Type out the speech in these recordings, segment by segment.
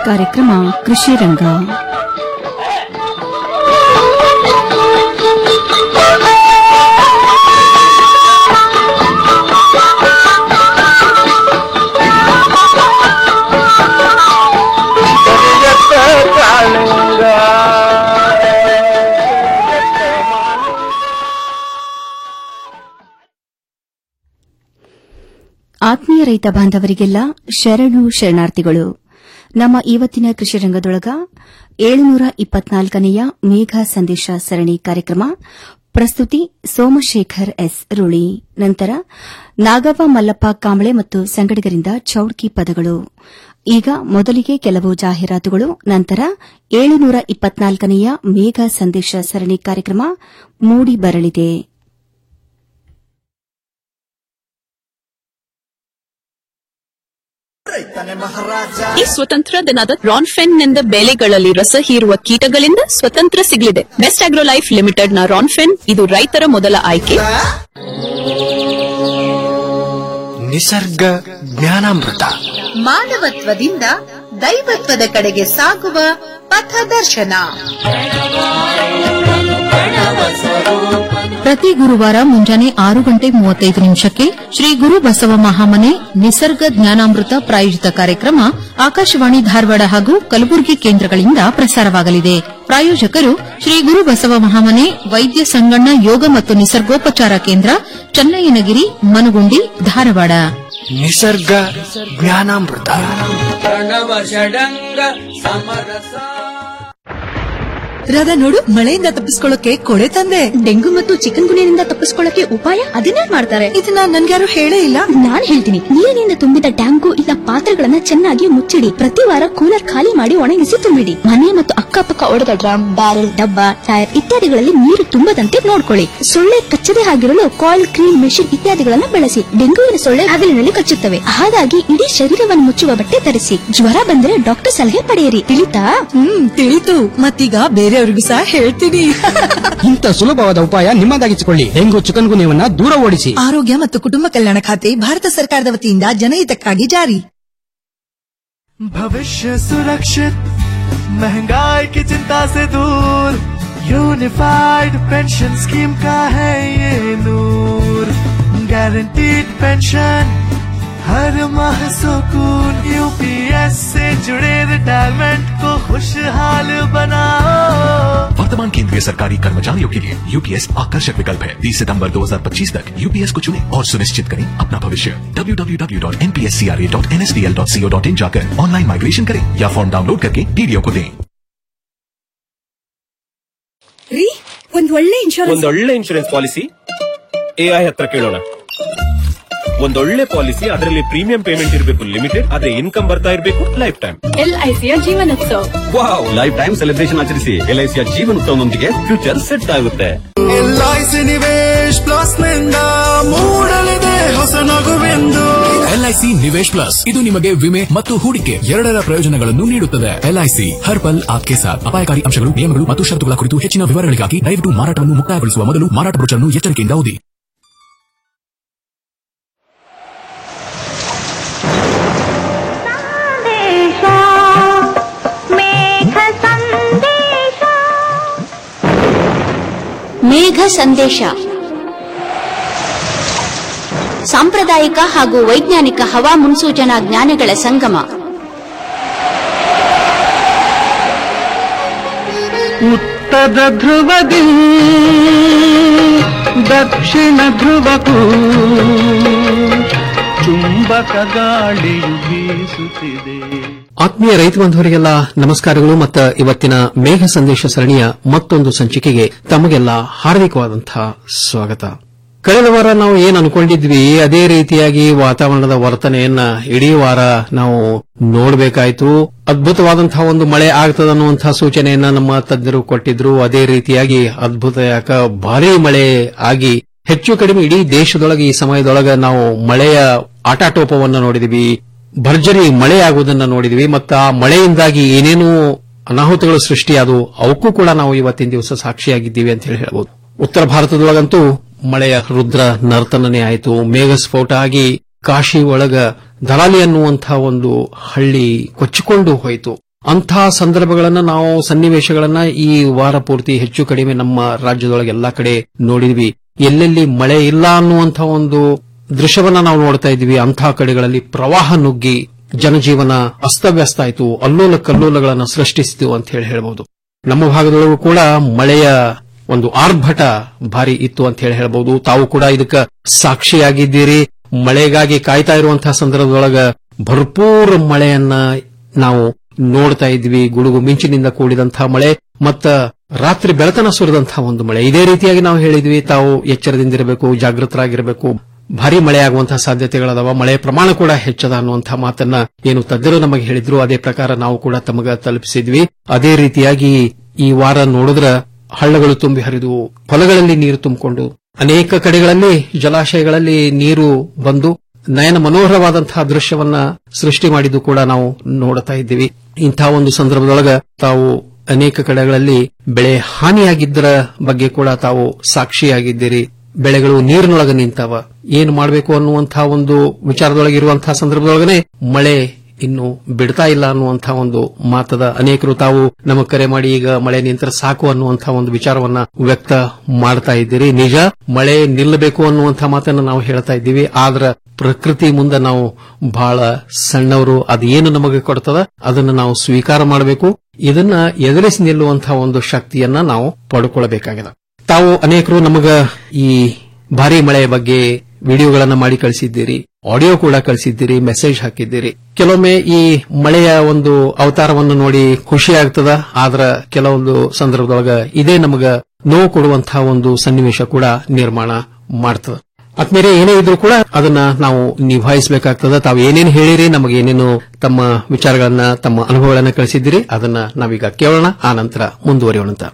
ಕಾರ್ಯಕ್ರಮ ಕೃಷಿ ರಂಗ ಆತ್ಮೀಯ ರೈತ ಬಾಂಧವರಿಗೆಲ್ಲ ಶರಣು ಶರಣಾರ್ಥಿಗಳು ನಮ್ಮ ಇವತ್ತಿನ ಕೃಷಿ ರಂಗದೊಳಗ ಏಳುನೂರ ಇಪ್ಪತ್ನಾಲ್ಕನೆಯ ಮೇಘ ಸಂದೇಶ ಸರಣಿ ಕಾರ್ಯಕ್ರಮ ಪ್ರಸ್ತುತಿ ಸೋಮಶೇಖರ್ ಎಸ್ ರುಳಿ ನಂತರ ನಾಗವ್ವ ಮಲ್ಲಪ್ಪ ಕಾಂಬಳೆ ಮತ್ತು ಸಂಗಡಿಗರಿಂದ ಚೌಡ್ಕಿ ಪದಗಳು ಈಗ ಮೊದಲಿಗೆ ಕೆಲವು ಜಾಹೀರಾತುಗಳು ನಂತರ ಏಳುನೂರ ಇಪ್ಪತ್ನಾಲ್ಕನೆಯ ಮೇಘ ಸಂದೇಶ ಸರಣಿ ಕಾರ್ಯಕ್ರಮ ಮೂಡಿ ಬರಲಿದೆ ಈ ಸ್ವತಂತ್ರ ದಿನದ ರಾನ್ಫೆನ್ ಬೆಳೆಗಳಲ್ಲಿ ರಸ ಹೀರುವ ಕೀಟಗಳಿಂದ ಸ್ವತಂತ್ರ ಸಿಗಲಿದೆ ಬೆಸ್ಟ್ ಆಗ್ರೋ ಲೈಫ್ ಲಿಮಿಟೆಡ್ ನ ರಾನ್ಫೆನ್ ಇದು ರೈತರ ಮೊದಲ ಆಯ್ಕೆ ನಿಸರ್ಗ ಜ್ಞಾನಾಮೃತ ಮಾನವತ್ವದಿಂದ ದೈವತ್ವದ ಕಡೆಗೆ ಸಾಗುವ ಪಥದರ್ಶನ ಪ್ರತಿ ಗುರುವಾರ ಮುಂಜಾನೆ ಆರು ಗಂಟೆ ಮೂವತ್ತೈದು ನಿಮಿಷಕ್ಕೆ ಶ್ರೀ ಗುರು ಬಸವ ಮಹಾಮನೆ ನಿಸರ್ಗ ಜ್ಞಾನಾಮೃತ ಪ್ರಾಯೋಜಿತ ಕಾರ್ಯಕ್ರಮ ಆಕಾಶವಾಣಿ ಧಾರವಾಡ ಹಾಗೂ ಕಲಬುರಗಿ ಕೇಂದ್ರಗಳಿಂದ ಪ್ರಸಾರವಾಗಲಿದೆ ಪ್ರಾಯೋಜಕರು ಶ್ರೀ ಗುರು ಬಸವ ಮಹಾಮನೆ ವೈದ್ಯ ಸಂಗಣ್ಣ ಯೋಗ ಮತ್ತು ನಿಸರ್ಗೋಪಚಾರ ಕೇಂದ್ರ ಚನ್ನಯ್ಯನಗಿರಿ ಮನಗುಂಡಿ ಧಾರವಾಡ ನಿಸರ್ಗ ಜ್ಞಾನಾಮೃತ ರಾಧಾ ನೋಡು ಮಳೆಯಿಂದ ತಪ್ಪಿಸ್ಕೊಳ್ಳೋಕೆ ಕೊಡೆ ತಂದೆ ಡೆಂಗು ಮತ್ತು ಚಿಕನ್ ಗುನಿಯಿಂದ ತಪ್ಪಿಸ್ಕೊಳ್ಳಕ್ಕೆ ಉಪಾಯ ಅದನ್ನೇ ಮಾಡ್ತಾರೆ ಇದನ್ನ ನನ್ಗ್ಯಾರು ಹೇಳೇ ಇಲ್ಲ ನಾನ್ ಹೇಳ್ತೀನಿ ನೀರಿನಿಂದ ತುಂಬಿದ ಟ್ಯಾಂಕು ಇಲ್ಲ ಪಾತ್ರೆಗಳನ್ನ ಚೆನ್ನಾಗಿ ಮುಚ್ಚಿಡಿ ಪ್ರತಿ ವಾರ ಕೂಲರ್ ಖಾಲಿ ಮಾಡಿ ಒಣಗಿಸಿ ತುಂಬಿಡಿ ಮನೆ ಮತ್ತು ಅಕ್ಕಪಕ್ಕ ಒಡೆದ ಡ್ರಮ್ ಬ್ಯಾರೆಲ್ ಡಬ್ಬ ಟೈರ್ ಇತ್ಯಾದಿಗಳಲ್ಲಿ ನೀರು ತುಂಬದಂತೆ ನೋಡ್ಕೊಳ್ಳಿ ಸೊಳ್ಳೆ ಕಚ್ಚದೆ ಆಗಿರಲು ಕಾಯಿಲ್ ಕ್ರೀಮ್ ಮೆಷಿನ್ ಇತ್ಯಾದಿಗಳನ್ನ ಬಳಸಿ ಡೆಂಗುವಿನ ಸೊಳ್ಳೆ ಹಗಲಿನಲ್ಲಿ ಕಚ್ಚುತ್ತವೆ ಹಾಗಾಗಿ ಇಡೀ ಶರೀರವನ್ನು ಮುಚ್ಚುವ ಬಟ್ಟೆ ಧರಿಸಿ ಜ್ವರ ಬಂದ್ರೆ ಡಾಕ್ಟರ್ ಸಲಹೆ ಪಡೆಯಿರಿ ತಿಳಿತಾ ಹ್ಮ್ ತಿಳಿತು ಮತ್ತೀಗ ಬೇರೆಯವ್ರಿಗೂ ಸಹ ಹೇಳ್ತೀನಿ ಇಂಥ ಸುಲಭವಾದ ಉಪಾಯ ನಿಮ್ಮದಾಗಿಸಿಕೊಳ್ಳಿ ಡೆಂಗು ಚಿಕನ್ ಗುನ್ಯವನ್ನ ದೂರ ಓಡಿಸಿ ಆರೋಗ್ಯ ಮತ್ತು ಕುಟುಂಬ ಕಲ್ಯಾಣ ಖಾತೆ ಭಾರತ ಸರ್ಕಾರದ ವತಿಯಿಂದ ಜನಹಿತಕ್ಕಾಗಿ ಜಾರಿ भविष्य सुरक्षित महंगाई की चिंता से दूर यूनिफाइड पेंशन स्कीम का है ये नूर गारंटीड पेंशन हर माह सुकून यूपीएस से जुड़े रिटायरमेंट को खुशहाल बनाओ वर्तमान केंद्रीय सरकारी कर्मचारियों के लिए यूपीएस आकर्षक विकल्प है 30 सितंबर 2025 तक यूपीएस को चुनें और सुनिश्चित करें अपना भविष्य www.npscra.nsdl.co.in जाकर ऑनलाइन माइग्रेशन करें या फॉर्म डाउनलोड करके टीडीओ को दें ರೀ ಒಂದ್ ಒಳ್ಳೆ ಇನ್ಶೂರೆನ್ಸ್ ಒಂದೊಳ್ಳೆ ಇನ್ಶೂರೆನ್ಸ್ ಪಾಲಿಸಿ ಎಐ ಹತ್ರ ಕೇಳೋಣ ಒಂದೊಳ್ಳೆ ಪಾಲಿಸಿ ಅದರಲ್ಲಿ ಪ್ರೀಮಿಯಂ ಪೇಮೆಂಟ್ ಇರಬೇಕು ಲಿಮಿಟೆಡ್ ಆದ್ರೆ ಇನ್ಕಮ್ ಬರ್ತಾ ಇರಬೇಕು ಲೈಫ್ ಟೈಮ್ ಎಲ್ಐಸಿಯ ಜೀವನೋತ್ಸವ ವಾವ್ ಲೈಫ್ ಟೈಮ್ ಸೆಲೆಬ್ರೇಷನ್ ಆಚರಿಸಿ ಎಲ್ಐಸಿಯ ಜೀವನೋತ್ಸವದೊಂದಿಗೆ ಫ್ಯೂಚರ್ ಸೆಟ್ ಆಗುತ್ತೆ ಎಲ್ಐಸಿ ನಿವೇಶ್ ಪ್ಲಸ್ ನಿಂದ ಮೂಡಲಿದೆ ಹೊಸ ನಗುವೆಂದು ಎಲ್ಐಸಿ ನಿವೇಶ್ ಪ್ಲಸ್ ಇದು ನಿಮಗೆ ವಿಮೆ ಮತ್ತು ಹೂಡಿಕೆ ಎರಡರ ಪ್ರಯೋಜನಗಳನ್ನು ನೀಡುತ್ತದೆ ಎಲ್ಐಸಿ ಹರ್ ಪಲ್ ಆಪ್ಕೆ ಸಾಥ್ ಅಪಾಯಕಾರಿ ಅಂಶಗಳು ನಿಯಮಗಳು ಮತ್ತು ಷರತ್ತುಗಳ ಕುರಿತು ಹೆಚ್ಚಿನ ವಿವರಗಳಿಗಾಗಿ ದಯವಿಟ್ಟು ಮಾರಾಟವನ್ನು ಮುಕ್ತಾಯಗೊಳಿಸುವ ಮೊದಲು ಮಾರಾಟ ಬ್ರೋಚರ್ನ್ನು ಎಚ್ಚರಿಕೆಯಿಂದ ಓದಿ ಮೇಘ ಸಂದೇಶ ಸಾಂಪ್ರದಾಯಿಕ ಹಾಗೂ ವೈಜ್ಞಾನಿಕ ಹವಾ ಮುನ್ಸೂಚನಾ ಜ್ಞಾನಗಳ ಸಂಗಮ ಉತ್ತರ ಧ್ರುವದಿ ದಕ್ಷಿಣ ಧ್ರುವಕ್ಕೂ ಚುಂಬಕ ಗಾಳಿಯು ಬೀಸುತ್ತಿದೆ ಆತ್ಮೀಯ ರೈತ ಬಾಂಧವರಿಗೆಲ್ಲ ನಮಸ್ಕಾರಗಳು ಮತ್ತು ಇವತ್ತಿನ ಮೇಘ ಸಂದೇಶ ಸರಣಿಯ ಮತ್ತೊಂದು ಸಂಚಿಕೆಗೆ ತಮಗೆಲ್ಲ ಹಾರ್ದಿಕವಾದಂತಹ ಸ್ವಾಗತ ಕಳೆದ ವಾರ ನಾವು ಏನ್ ಅನ್ಕೊಂಡಿದ್ವಿ ಅದೇ ರೀತಿಯಾಗಿ ವಾತಾವರಣದ ವರ್ತನೆಯನ್ನ ಇಡೀ ವಾರ ನಾವು ನೋಡಬೇಕಾಯ್ತು ಅದ್ಭುತವಾದಂತಹ ಒಂದು ಮಳೆ ಆಗ್ತದ ಅನ್ನುವಂತಹ ಸೂಚನೆಯನ್ನ ನಮ್ಮ ತಜ್ಞರು ಕೊಟ್ಟಿದ್ರು ಅದೇ ರೀತಿಯಾಗಿ ಅದ್ಭುತ ಯಾಕ ಭಾರೀ ಮಳೆ ಆಗಿ ಹೆಚ್ಚು ಕಡಿಮೆ ಇಡೀ ದೇಶದೊಳಗೆ ಈ ಸಮಯದೊಳಗೆ ನಾವು ಮಳೆಯ ಆಟಾಟೋಪವನ್ನು ನೋಡಿದ್ವಿ ಭರ್ಜರಿ ಮಳೆ ಆಗುವುದನ್ನ ನೋಡಿದ್ವಿ ಮತ್ತು ಆ ಮಳೆಯಿಂದಾಗಿ ಏನೇನು ಅನಾಹುತಗಳು ಸೃಷ್ಟಿಯಾದವು ಅವಕ್ಕೂ ಕೂಡ ನಾವು ಇವತ್ತಿನ ದಿವಸ ಸಾಕ್ಷಿಯಾಗಿದ್ದೀವಿ ಅಂತ ಹೇಳಿ ಹೇಳ್ಬೋದು ಉತ್ತರ ಭಾರತದೊಳಗಂತೂ ಮಳೆಯ ರುದ್ರ ನರ್ತನನೇ ಆಯಿತು ಮೇಘಸ್ಫೋಟ ಆಗಿ ಕಾಶಿ ಒಳಗ ದಲಾಲಿ ಅನ್ನುವಂತಹ ಒಂದು ಹಳ್ಳಿ ಕೊಚ್ಚಿಕೊಂಡು ಹೋಯಿತು ಅಂಥ ಸಂದರ್ಭಗಳನ್ನ ನಾವು ಸನ್ನಿವೇಶಗಳನ್ನ ಈ ವಾರ ಪೂರ್ತಿ ಹೆಚ್ಚು ಕಡಿಮೆ ನಮ್ಮ ರಾಜ್ಯದೊಳಗೆ ಎಲ್ಲಾ ಕಡೆ ನೋಡಿದ್ವಿ ಎಲ್ಲೆಲ್ಲಿ ಮಳೆ ಇಲ್ಲ ಅನ್ನುವಂಥ ಒಂದು ದೃಶ್ಯವನ್ನ ನಾವು ನೋಡ್ತಾ ಇದ್ವಿ ಅಂಥ ಕಡೆಗಳಲ್ಲಿ ಪ್ರವಾಹ ನುಗ್ಗಿ ಜನಜೀವನ ಅಸ್ತವ್ಯಸ್ತ ಆಯಿತು ಅಲ್ಲೋಲ ಕಲ್ಲೋಲಗಳನ್ನ ಸೃಷ್ಟಿಸಿತು ಅಂತ ಹೇಳಿ ಹೇಳಬಹುದು ನಮ್ಮ ಭಾಗದೊಳಗೂ ಕೂಡ ಮಳೆಯ ಒಂದು ಆರ್ಭಟ ಭಾರಿ ಇತ್ತು ಅಂತ ಹೇಳಿ ಹೇಳಬಹುದು ತಾವು ಕೂಡ ಇದಕ್ಕ ಸಾಕ್ಷಿಯಾಗಿದ್ದೀರಿ ಮಳೆಗಾಗಿ ಕಾಯ್ತಾ ಇರುವಂತಹ ಸಂದರ್ಭದೊಳಗ ಭರ್ಪೂರ್ ಮಳೆಯನ್ನ ನಾವು ನೋಡ್ತಾ ಇದ್ವಿ ಗುಡುಗು ಮಿಂಚಿನಿಂದ ಕೂಡಿದಂತಹ ಮಳೆ ಮತ್ತ ರಾತ್ರಿ ಬೆಳತನ ಸುರಿದಂತಹ ಒಂದು ಮಳೆ ಇದೇ ರೀತಿಯಾಗಿ ನಾವು ಹೇಳಿದ್ವಿ ತಾವು ಎಚ್ಚರದಿಂದಿರಬೇಕು ಜಾಗೃತರಾಗಿರಬೇಕು ಭಾರಿ ಮಳೆ ಆಗುವಂತಹ ಸಾಧ್ಯತೆಗಳದಾವ ಮಳೆ ಪ್ರಮಾಣ ಕೂಡ ಹೆಚ್ಚದ ಅನ್ನುವಂತಹ ಮಾತನ್ನ ಏನು ತಜ್ಞರು ನಮಗೆ ಹೇಳಿದ್ರು ಅದೇ ಪ್ರಕಾರ ನಾವು ಕೂಡ ತಮಗ ತಲುಪಿಸಿದ್ವಿ ಅದೇ ರೀತಿಯಾಗಿ ಈ ವಾರ ನೋಡಿದ್ರ ಹಳ್ಳಗಳು ತುಂಬಿ ಹರಿದು ಹೊಲಗಳಲ್ಲಿ ನೀರು ತುಂಬಿಕೊಂಡು ಅನೇಕ ಕಡೆಗಳಲ್ಲಿ ಜಲಾಶಯಗಳಲ್ಲಿ ನೀರು ಬಂದು ನಯನ ಮನೋಹರವಾದಂತಹ ದೃಶ್ಯವನ್ನ ಸೃಷ್ಟಿ ಮಾಡಿದ್ದು ಕೂಡ ನಾವು ನೋಡ್ತಾ ಇದ್ದೀವಿ ಇಂತಹ ಒಂದು ಸಂದರ್ಭದೊಳಗ ತಾವು ಅನೇಕ ಕಡೆಗಳಲ್ಲಿ ಬೆಳೆ ಹಾನಿಯಾಗಿದ್ದರ ಬಗ್ಗೆ ಕೂಡ ತಾವು ಸಾಕ್ಷಿಯಾಗಿದ್ದೀರಿ ಬೆಳೆಗಳು ನೀರಿನೊಳಗೆ ನಿಂತಾವ ಏನು ಮಾಡಬೇಕು ಅನ್ನುವಂತಹ ಒಂದು ವಿಚಾರದೊಳಗಿರುವಂತಹ ಸಂದರ್ಭದೊಳಗನೆ ಮಳೆ ಇನ್ನು ಬಿಡ್ತಾ ಇಲ್ಲ ಅನ್ನುವಂತಹ ಒಂದು ಮಾತದ ಅನೇಕರು ತಾವು ನಮಗೆ ಕರೆ ಮಾಡಿ ಈಗ ಮಳೆ ನಿಂತರ ಸಾಕು ಅನ್ನುವಂತಹ ಒಂದು ವಿಚಾರವನ್ನ ವ್ಯಕ್ತ ಮಾಡ್ತಾ ಇದ್ದೀರಿ ನಿಜ ಮಳೆ ನಿಲ್ಲಬೇಕು ಅನ್ನುವಂತಹ ಮಾತನ್ನ ನಾವು ಹೇಳ್ತಾ ಇದ್ದೀವಿ ಆದ್ರ ಪ್ರಕೃತಿ ಮುಂದೆ ನಾವು ಬಹಳ ಸಣ್ಣವರು ಅದೇನು ನಮಗೆ ಕೊಡ್ತದ ಅದನ್ನ ನಾವು ಸ್ವೀಕಾರ ಮಾಡಬೇಕು ಇದನ್ನ ಎದುರಿಸಿ ನಿಲ್ಲುವಂತಹ ಒಂದು ಶಕ್ತಿಯನ್ನ ನಾವು ಪಡ್ಕೊಳ್ಬೇಕಾಗಿದೆ ತಾವು ಅನೇಕರು ನಮಗ ಈ ಭಾರಿ ಮಳೆಯ ಬಗ್ಗೆ ವಿಡಿಯೋಗಳನ್ನ ಮಾಡಿ ಕಳಿಸಿದ್ದೀರಿ ಆಡಿಯೋ ಕೂಡ ಕಳಿಸಿದ್ದೀರಿ ಮೆಸೇಜ್ ಹಾಕಿದ್ದೀರಿ ಕೆಲವೊಮ್ಮೆ ಈ ಮಳೆಯ ಒಂದು ಅವತಾರವನ್ನು ನೋಡಿ ಖುಷಿ ಆಗ್ತದ ಆದ್ರ ಕೆಲವೊಂದು ಸಂದರ್ಭದೊಳಗ ಇದೇ ನಮಗ ನೋವು ಕೊಡುವಂತಹ ಒಂದು ಸನ್ನಿವೇಶ ಕೂಡ ನಿರ್ಮಾಣ ಮಾಡ್ತದ ಆದ್ಮೇಲೆ ಏನೇ ಇದ್ರೂ ಕೂಡ ಅದನ್ನ ನಾವು ನಿಭಾಯಿಸಬೇಕಾಗ್ತದ ತಾವು ಏನೇನು ಹೇಳಿರಿ ನಮಗೆ ಏನೇನು ತಮ್ಮ ವಿಚಾರಗಳನ್ನ ತಮ್ಮ ಅನುಭವಗಳನ್ನ ಕಳಿಸಿದ್ದೀರಿ ಅದನ್ನ ನಾವೀಗ ಕೇಳೋಣ ಆ ನಂತರ ಮುಂದುವರಿಯೋಣ ಅಂತ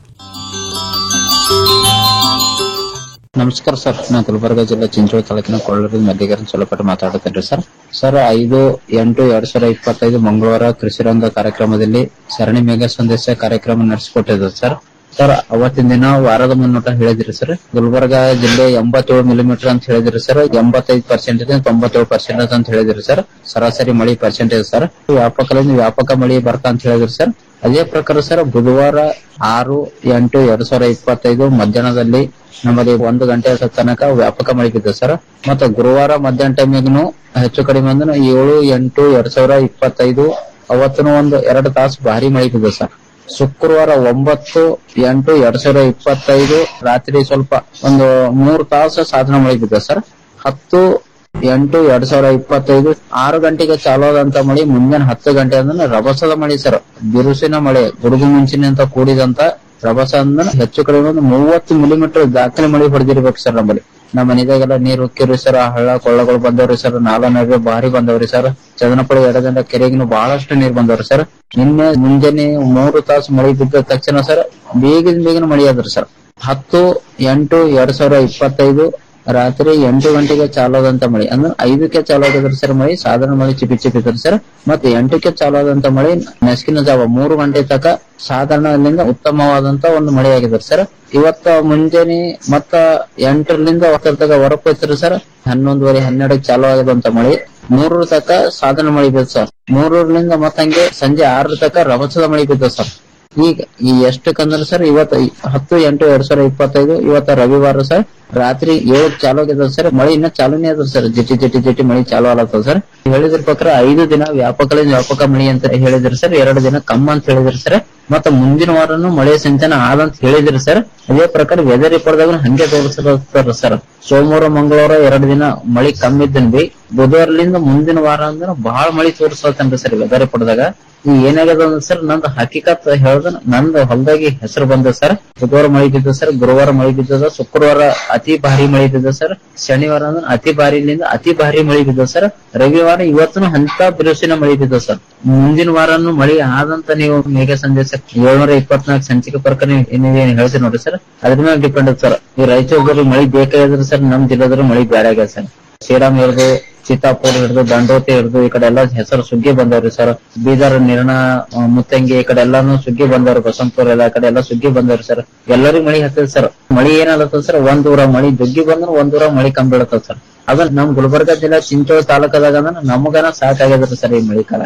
ನಮಸ್ಕಾರ ಸರ್ ನಾನು ಗುಲ್ಬರ್ಗ ಜಿಲ್ಲೆ ಚಿಂಚೋಳಿ ತಾಲೂಕಿನ ಕೊಳ್ಳೂರಿನ ಮಧ್ಯಗರನ್ ಚೊಲಪಟ್ಟು ಮಾತಾಡುತ್ತೇನೆ ಸರ್ ಸರ್ ಐದು ಎಂಟು ಎರಡ್ ಸಾವಿರದ ಇಪ್ಪತ್ತೈದು ಮಂಗಳವಾರ ಕೃಷಿರಂಗ ಕಾರ್ಯಕ್ರಮದಲ್ಲಿ ಸರಣಿ ಮೇಘ ಸಂದೇಶ ಕಾರ್ಯಕ್ರಮ ನಡೆಸಿಕೊಟ್ಟಿದ್ರು ಸರ್ ಸರ್ ಅವತ್ತಿನ ದಿನ ವಾರದ ಮುನ್ನೋಟ ಹೇಳಿದ್ರಿ ಸರ್ ಗುಲ್ಬರ್ಗ ಜಿಲ್ಲೆ ಎಂಬತ್ತೇಳು ಮಿಲಿಮೀಟರ್ ಅಂತ ಹೇಳಿದ್ರಿ ಸರ್ ಎಂಬತ್ತೈದು ಪರ್ಸೆಂಟೇಜ್ ತೊಂಬತ್ತೇಳು ಪರ್ಸೆಂಟೇಜ್ ಅಂತ ಹೇಳಿದ್ರಿ ಸರ್ ಸರಾಸರಿ ಮಳಿ ಪರ್ಸೆಂಟೇಜ್ ಸರ್ ವ್ಯಾಪಕದಿಂದ ವ್ಯಾಪಕ ಮಳಿ ಬರ್ತಾ ಅಂತ ಹೇಳಿದ್ರಿ ಸರ್ ಅದೇ ಪ್ರಕಾರ ಸರ್ ಬುಧವಾರ ಆರು ಎಂಟು ಎರಡ್ ಸಾವಿರದ ಇಪ್ಪತ್ತೈದು ಮಧ್ಯಾಹ್ನದಲ್ಲಿ ನಮ್ಮಲ್ಲಿ ಒಂದು ಗಂಟೆ ತನಕ ವ್ಯಾಪಕ ಮಳೆ ಬಿದ್ದ ಸರ್ ಮತ್ತೆ ಗುರುವಾರ ಮಧ್ಯಾಹ್ನ ಟೈಮಿಗೂ ಹೆಚ್ಚು ಕಡಿಮೆ ಅಂದ್ರೆ ಏಳು ಎಂಟು ಎರಡ್ ಸಾವಿರ ಇಪ್ಪತ್ತೈದು ಅವತ್ತೂ ಒಂದು ಎರಡು ತಾಸು ಭಾರಿ ಮಳೆ ಬಿದ್ದ ಸರ್ ಶುಕ್ರವಾರ ಒಂಬತ್ತು ಎಂಟು ಎರಡ್ ಸಾವಿರದ ಇಪ್ಪತ್ತೈದು ರಾತ್ರಿ ಸ್ವಲ್ಪ ಒಂದು ಮೂರು ತಾಸು ಸಾಧನ ಮಳೆ ಬಿದ್ದ ಸರ್ ಹತ್ತು ಎಂಟು ಎರಡ್ ಸಾವಿರದ ಇಪ್ಪತ್ತೈದು ಆರು ಗಂಟೆಗೆ ಚಾಲು ಆದಂತ ಮಳೆ ಮುಂಜಾನೆ ಹತ್ತು ಗಂಟೆ ಅಂದ್ರೆ ರಭಸದ ಮಳೆ ಸರ್ ಬಿರುಸಿನ ಮಳೆ ಗುಡುಗು ಮುಂಚಿನಿಂದ ಕೂಡಿದಂತ ರಭಸ ಅಂದ್ರೆ ಹೆಚ್ಚು ಕಡಿಮೆ ಒಂದು ಮೂವತ್ತು ಮಿಲಿಮೀಟರ್ ದಾಖಲೆ ಮಳೆ ಹೊಡೆದಿರ್ಬೇಕು ಸರ್ ನಮ್ಮಲ್ಲಿ ನಮ್ಮ ಮನೆದಾಗೆಲ್ಲ ನೀರು ಉಕ್ಕಿರಿ ಸರ್ ಹಳ್ಳ ಕೊಳ್ಳಗಳು ಬಂದವ್ರಿ ಸರ್ ನಾಲ ನದಿ ಭಾರಿ ಬಂದವ್ರಿ ಸರ್ ಚದನಪಳಿ ಎಡದಂಡ ಕೆರೆಗಿನ ಬಹಳಷ್ಟು ನೀರ್ ಬಂದವ್ರಿ ಸರ್ ನಿನ್ನೆ ಮುಂಜಾನೆ ಮೂರು ತಾಸು ಮಳೆ ಬಿದ್ದ ತಕ್ಷಣ ಸರ್ ಬೇಗದ ಬೇಗನ ಮಳೆ ಆದ್ರಿ ಸರ್ ಹತ್ತು ಎಂಟು ಎರಡ್ ಸಾವಿರದ ಇಪ್ಪತ್ತೈದು ರಾತ್ರಿ ಎಂಟು ಗಂಟೆಗೆ ಚಾಲಾದಂತ ಮಳೆ ಅಂದ್ರೆ ಐದಕ್ಕೆ ಚಾಲು ಆಗಿದ್ರಿ ಸರ್ ಮಳೆ ಸಾಧಾರಣ ಮಳೆ ಚಿಪಿ ಚಿಪಿದ್ರಿ ಸರ್ ಮತ್ತೆ ಎಂಟಕ್ಕೆ ಚಾಲು ಆದಂತ ಮಳೆ ನೆಸ್ಕಿನ ಜಾವ ಮೂರು ಗಂಟೆ ತನಕ ಸಾಧಾರಣದಿಂದ ಉತ್ತಮವಾದಂತ ಒಂದು ಮಳೆ ಆಗಿದ್ರಿ ಸರ್ ಇವತ್ತ ಮುಂಜಾನೆ ಮತ್ತ ಎಂಟರಿಂದ ಹತ್ತರ ತನಕ ಹೊರಕೋಯ್ತಿರಿ ಸರ್ ಹನ್ನೊಂದುವರೆ ಹನ್ನೆರಡಕ್ಕೆ ಚಾಲು ಆಗಿದಂತ ಮಳೆ ಮೂರರ ತನಕ ಸಾಧಾರಣ ಮಳೆ ಬಿದ್ದ ಸರ್ ಮೂರರಿಂದ ಮತ್ತ ಹಂಗೆ ಸಂಜೆ ಆರರ ತನಕ ರಭಸದ ಮಳೆ ಬಿದ್ದ ಸರ್ ಈಗ ಈ ಎಷ್ಟಕ್ಕಂದ್ರೆ ಸರ್ ಇವತ್ತು ಹತ್ತು ಎಂಟು ಎರಡ್ ಸಾವಿರದ ಇಪ್ಪತ್ತೈದು ಇವತ್ತ ರವಿವಾರ ಸರ್ ರಾತ್ರಿ ಏಳಕ್ ಚಾಲು ಆಗಿದೆ ಸರ್ ಮಳೆ ಇನ್ನ ಚಾಲೂನೇ ಅದ ಸರ್ ಜಿಟಿ ಜಿಟಿ ಜಿಟಿ ಮಳೆ ಚಾಲು ಆಗತ್ತದ ಸರ್ ಹೇಳಿದ್ರ ಪ್ರಕಾರ ಐದು ದಿನ ವ್ಯಾಪಕದಿಂದ ವ್ಯಾಪಕ ಮಳೆ ಅಂತ ಹೇಳಿದ್ರಿ ಸರ್ ಎರಡು ದಿನ ಕಮ್ಮ ಅಂತ ಹೇಳಿದ್ರಿ ಸರ್ ಮತ್ತ ಮುಂದಿನ ವಾರನು ಮಳೆ ಸಿಂಚನ ಆದಂತ ಹೇಳಿದ್ರಿ ಸರ್ ಅದೇ ಪ್ರಕಾರ ವೆದರ್ ರಿಪೋರ್ಟ್ದಾಗ ಹಂಗೆ ತೋರಿಸ್ತಾರ ಸರ್ ಸೋಮವಾರ ಮಂಗಳವಾರ ಎರಡು ದಿನ ಮಳಿ ಕಮ್ಮಿ ಇದ್ದನ್ ಬಿ ಬುಧವಾರಲಿಂದ ಮುಂದಿನ ವಾರ ಅಂದ್ರೆ ಬಹಳ ಮಳಿ ತೋರಿಸ್ತನ್ರಿ ಸರ್ ವೆದರ್ ರಿಪೋರ್ಟ್ದಾಗ ಈ ಏನಾಗ್ಯದ ಅಂದ್ರೆ ಸರ್ ನಂದು ಹಕೀಕತ್ ಹೇಳ್ದ ನಂದು ಹೊಲದಾಗಿ ಹೆಸರು ಬಂದ ಸರ್ ಬುಧವಾರ ಮಳಿ ಬಿದ್ದ ಸರ್ ಗುರುವಾರ ಮಳಿ ಬಿದ್ದದ ಶುಕ್ರವಾರ ಅತಿ ಭಾರಿ ಮಳಿ ಬಿದ್ದ ಸರ್ ಶನಿವಾರ ಅಂದ್ರೆ ಅತಿ ಭಾರಿಲಿಂದ ಅತಿ ಭಾರಿ ಮಳಿ ಬಿದ್ದ ಸರ್ ರವಿವಾರ ಇವತ್ತನು ಅಂತ ಬಿರುಸಿನ ಮಳಿ ಬಿದ್ದ ಸರ್ ಮುಂದಿನ ವಾರನು ಮಳಿ ಆದಂತ ನೀವು ಮೇಘ ಸಂದೇಶ ಏಳ್ನೂರ ಇಪ್ಪತ್ನಾಲ್ಕು ಸಂಚಿಕೆ ಪ್ರಕಾರ ನೀವು ಏನೇನು ಹೇಳ್ತೀರಿ ನೋಡ್ರಿ ಸರ್ ಅದ್ರ ಮೇಲೆ ಡಿಪೆಂಡ್ ಸರ್ ಈ ರಾಯಚೂರ್ದಲ್ಲಿ ಮಳಿ ಬೇಕಾಗಿದ್ರೆ ಸರ್ ನಮ್ ಜಿಲ್ಲಾದ್ರು ಮಳಿ ಬೇರೆ ಆಗ್ಯದ ಸರ್ ಶ್ರೀರಾಮ್ ಹಿಡಿದು ಚಿತ್ತಾಪುರ ಹಿಡಿದು ದಂಡೋತಿ ಹಿಡಿದು ಈ ಕಡೆ ಎಲ್ಲ ಹೆಸರು ಸುಗ್ಗಿ ಬಂದವ್ರಿ ಸರ್ ಬೀದರ್ ನಿರ್ಣ ಆ, ಮುತ್ತಂಗಿ ಈ ಕಡೆ ಎಲ್ಲಾನು ಸುಗ್ಗಿ ಬಂದವ್ರಿ ಬಸಂತಪುರ ಎಲ್ಲ ಕಡೆ ಎಲ್ಲ ಸುಗ್ಗಿ ಬಂದವ್ರಿ ಸರ್ ಎಲ್ಲರಿಗೂ ಮಳಿ ಹತ್ತದ ಸರ್ ಮಳಿ ಏನಾಗತ್ತದ ಸರ್ ಒಂದ್ ಊರ ಮಳಿ ದುಗ್ಗಿ ಬಂದ್ರ ಒಂದ್ ಊರ ಮಳಿ ಕಮ್ಮಿ ಬೀಳತ್ತದ ಸರ್ ಅದ ನಮ್ ಗುಲ್ಬರ್ಗಾ ಜಿಲ್ಲಾ ಚಿಂಚೋಳಿ ತಾಲೂಕದಾಗ ಅಂದ್ರೆ ನಮಗನ ಸಾಕಾಗ್ಯದ್ರಿ ಸರ್ ಈ ಮಳಿ ಕಾಲ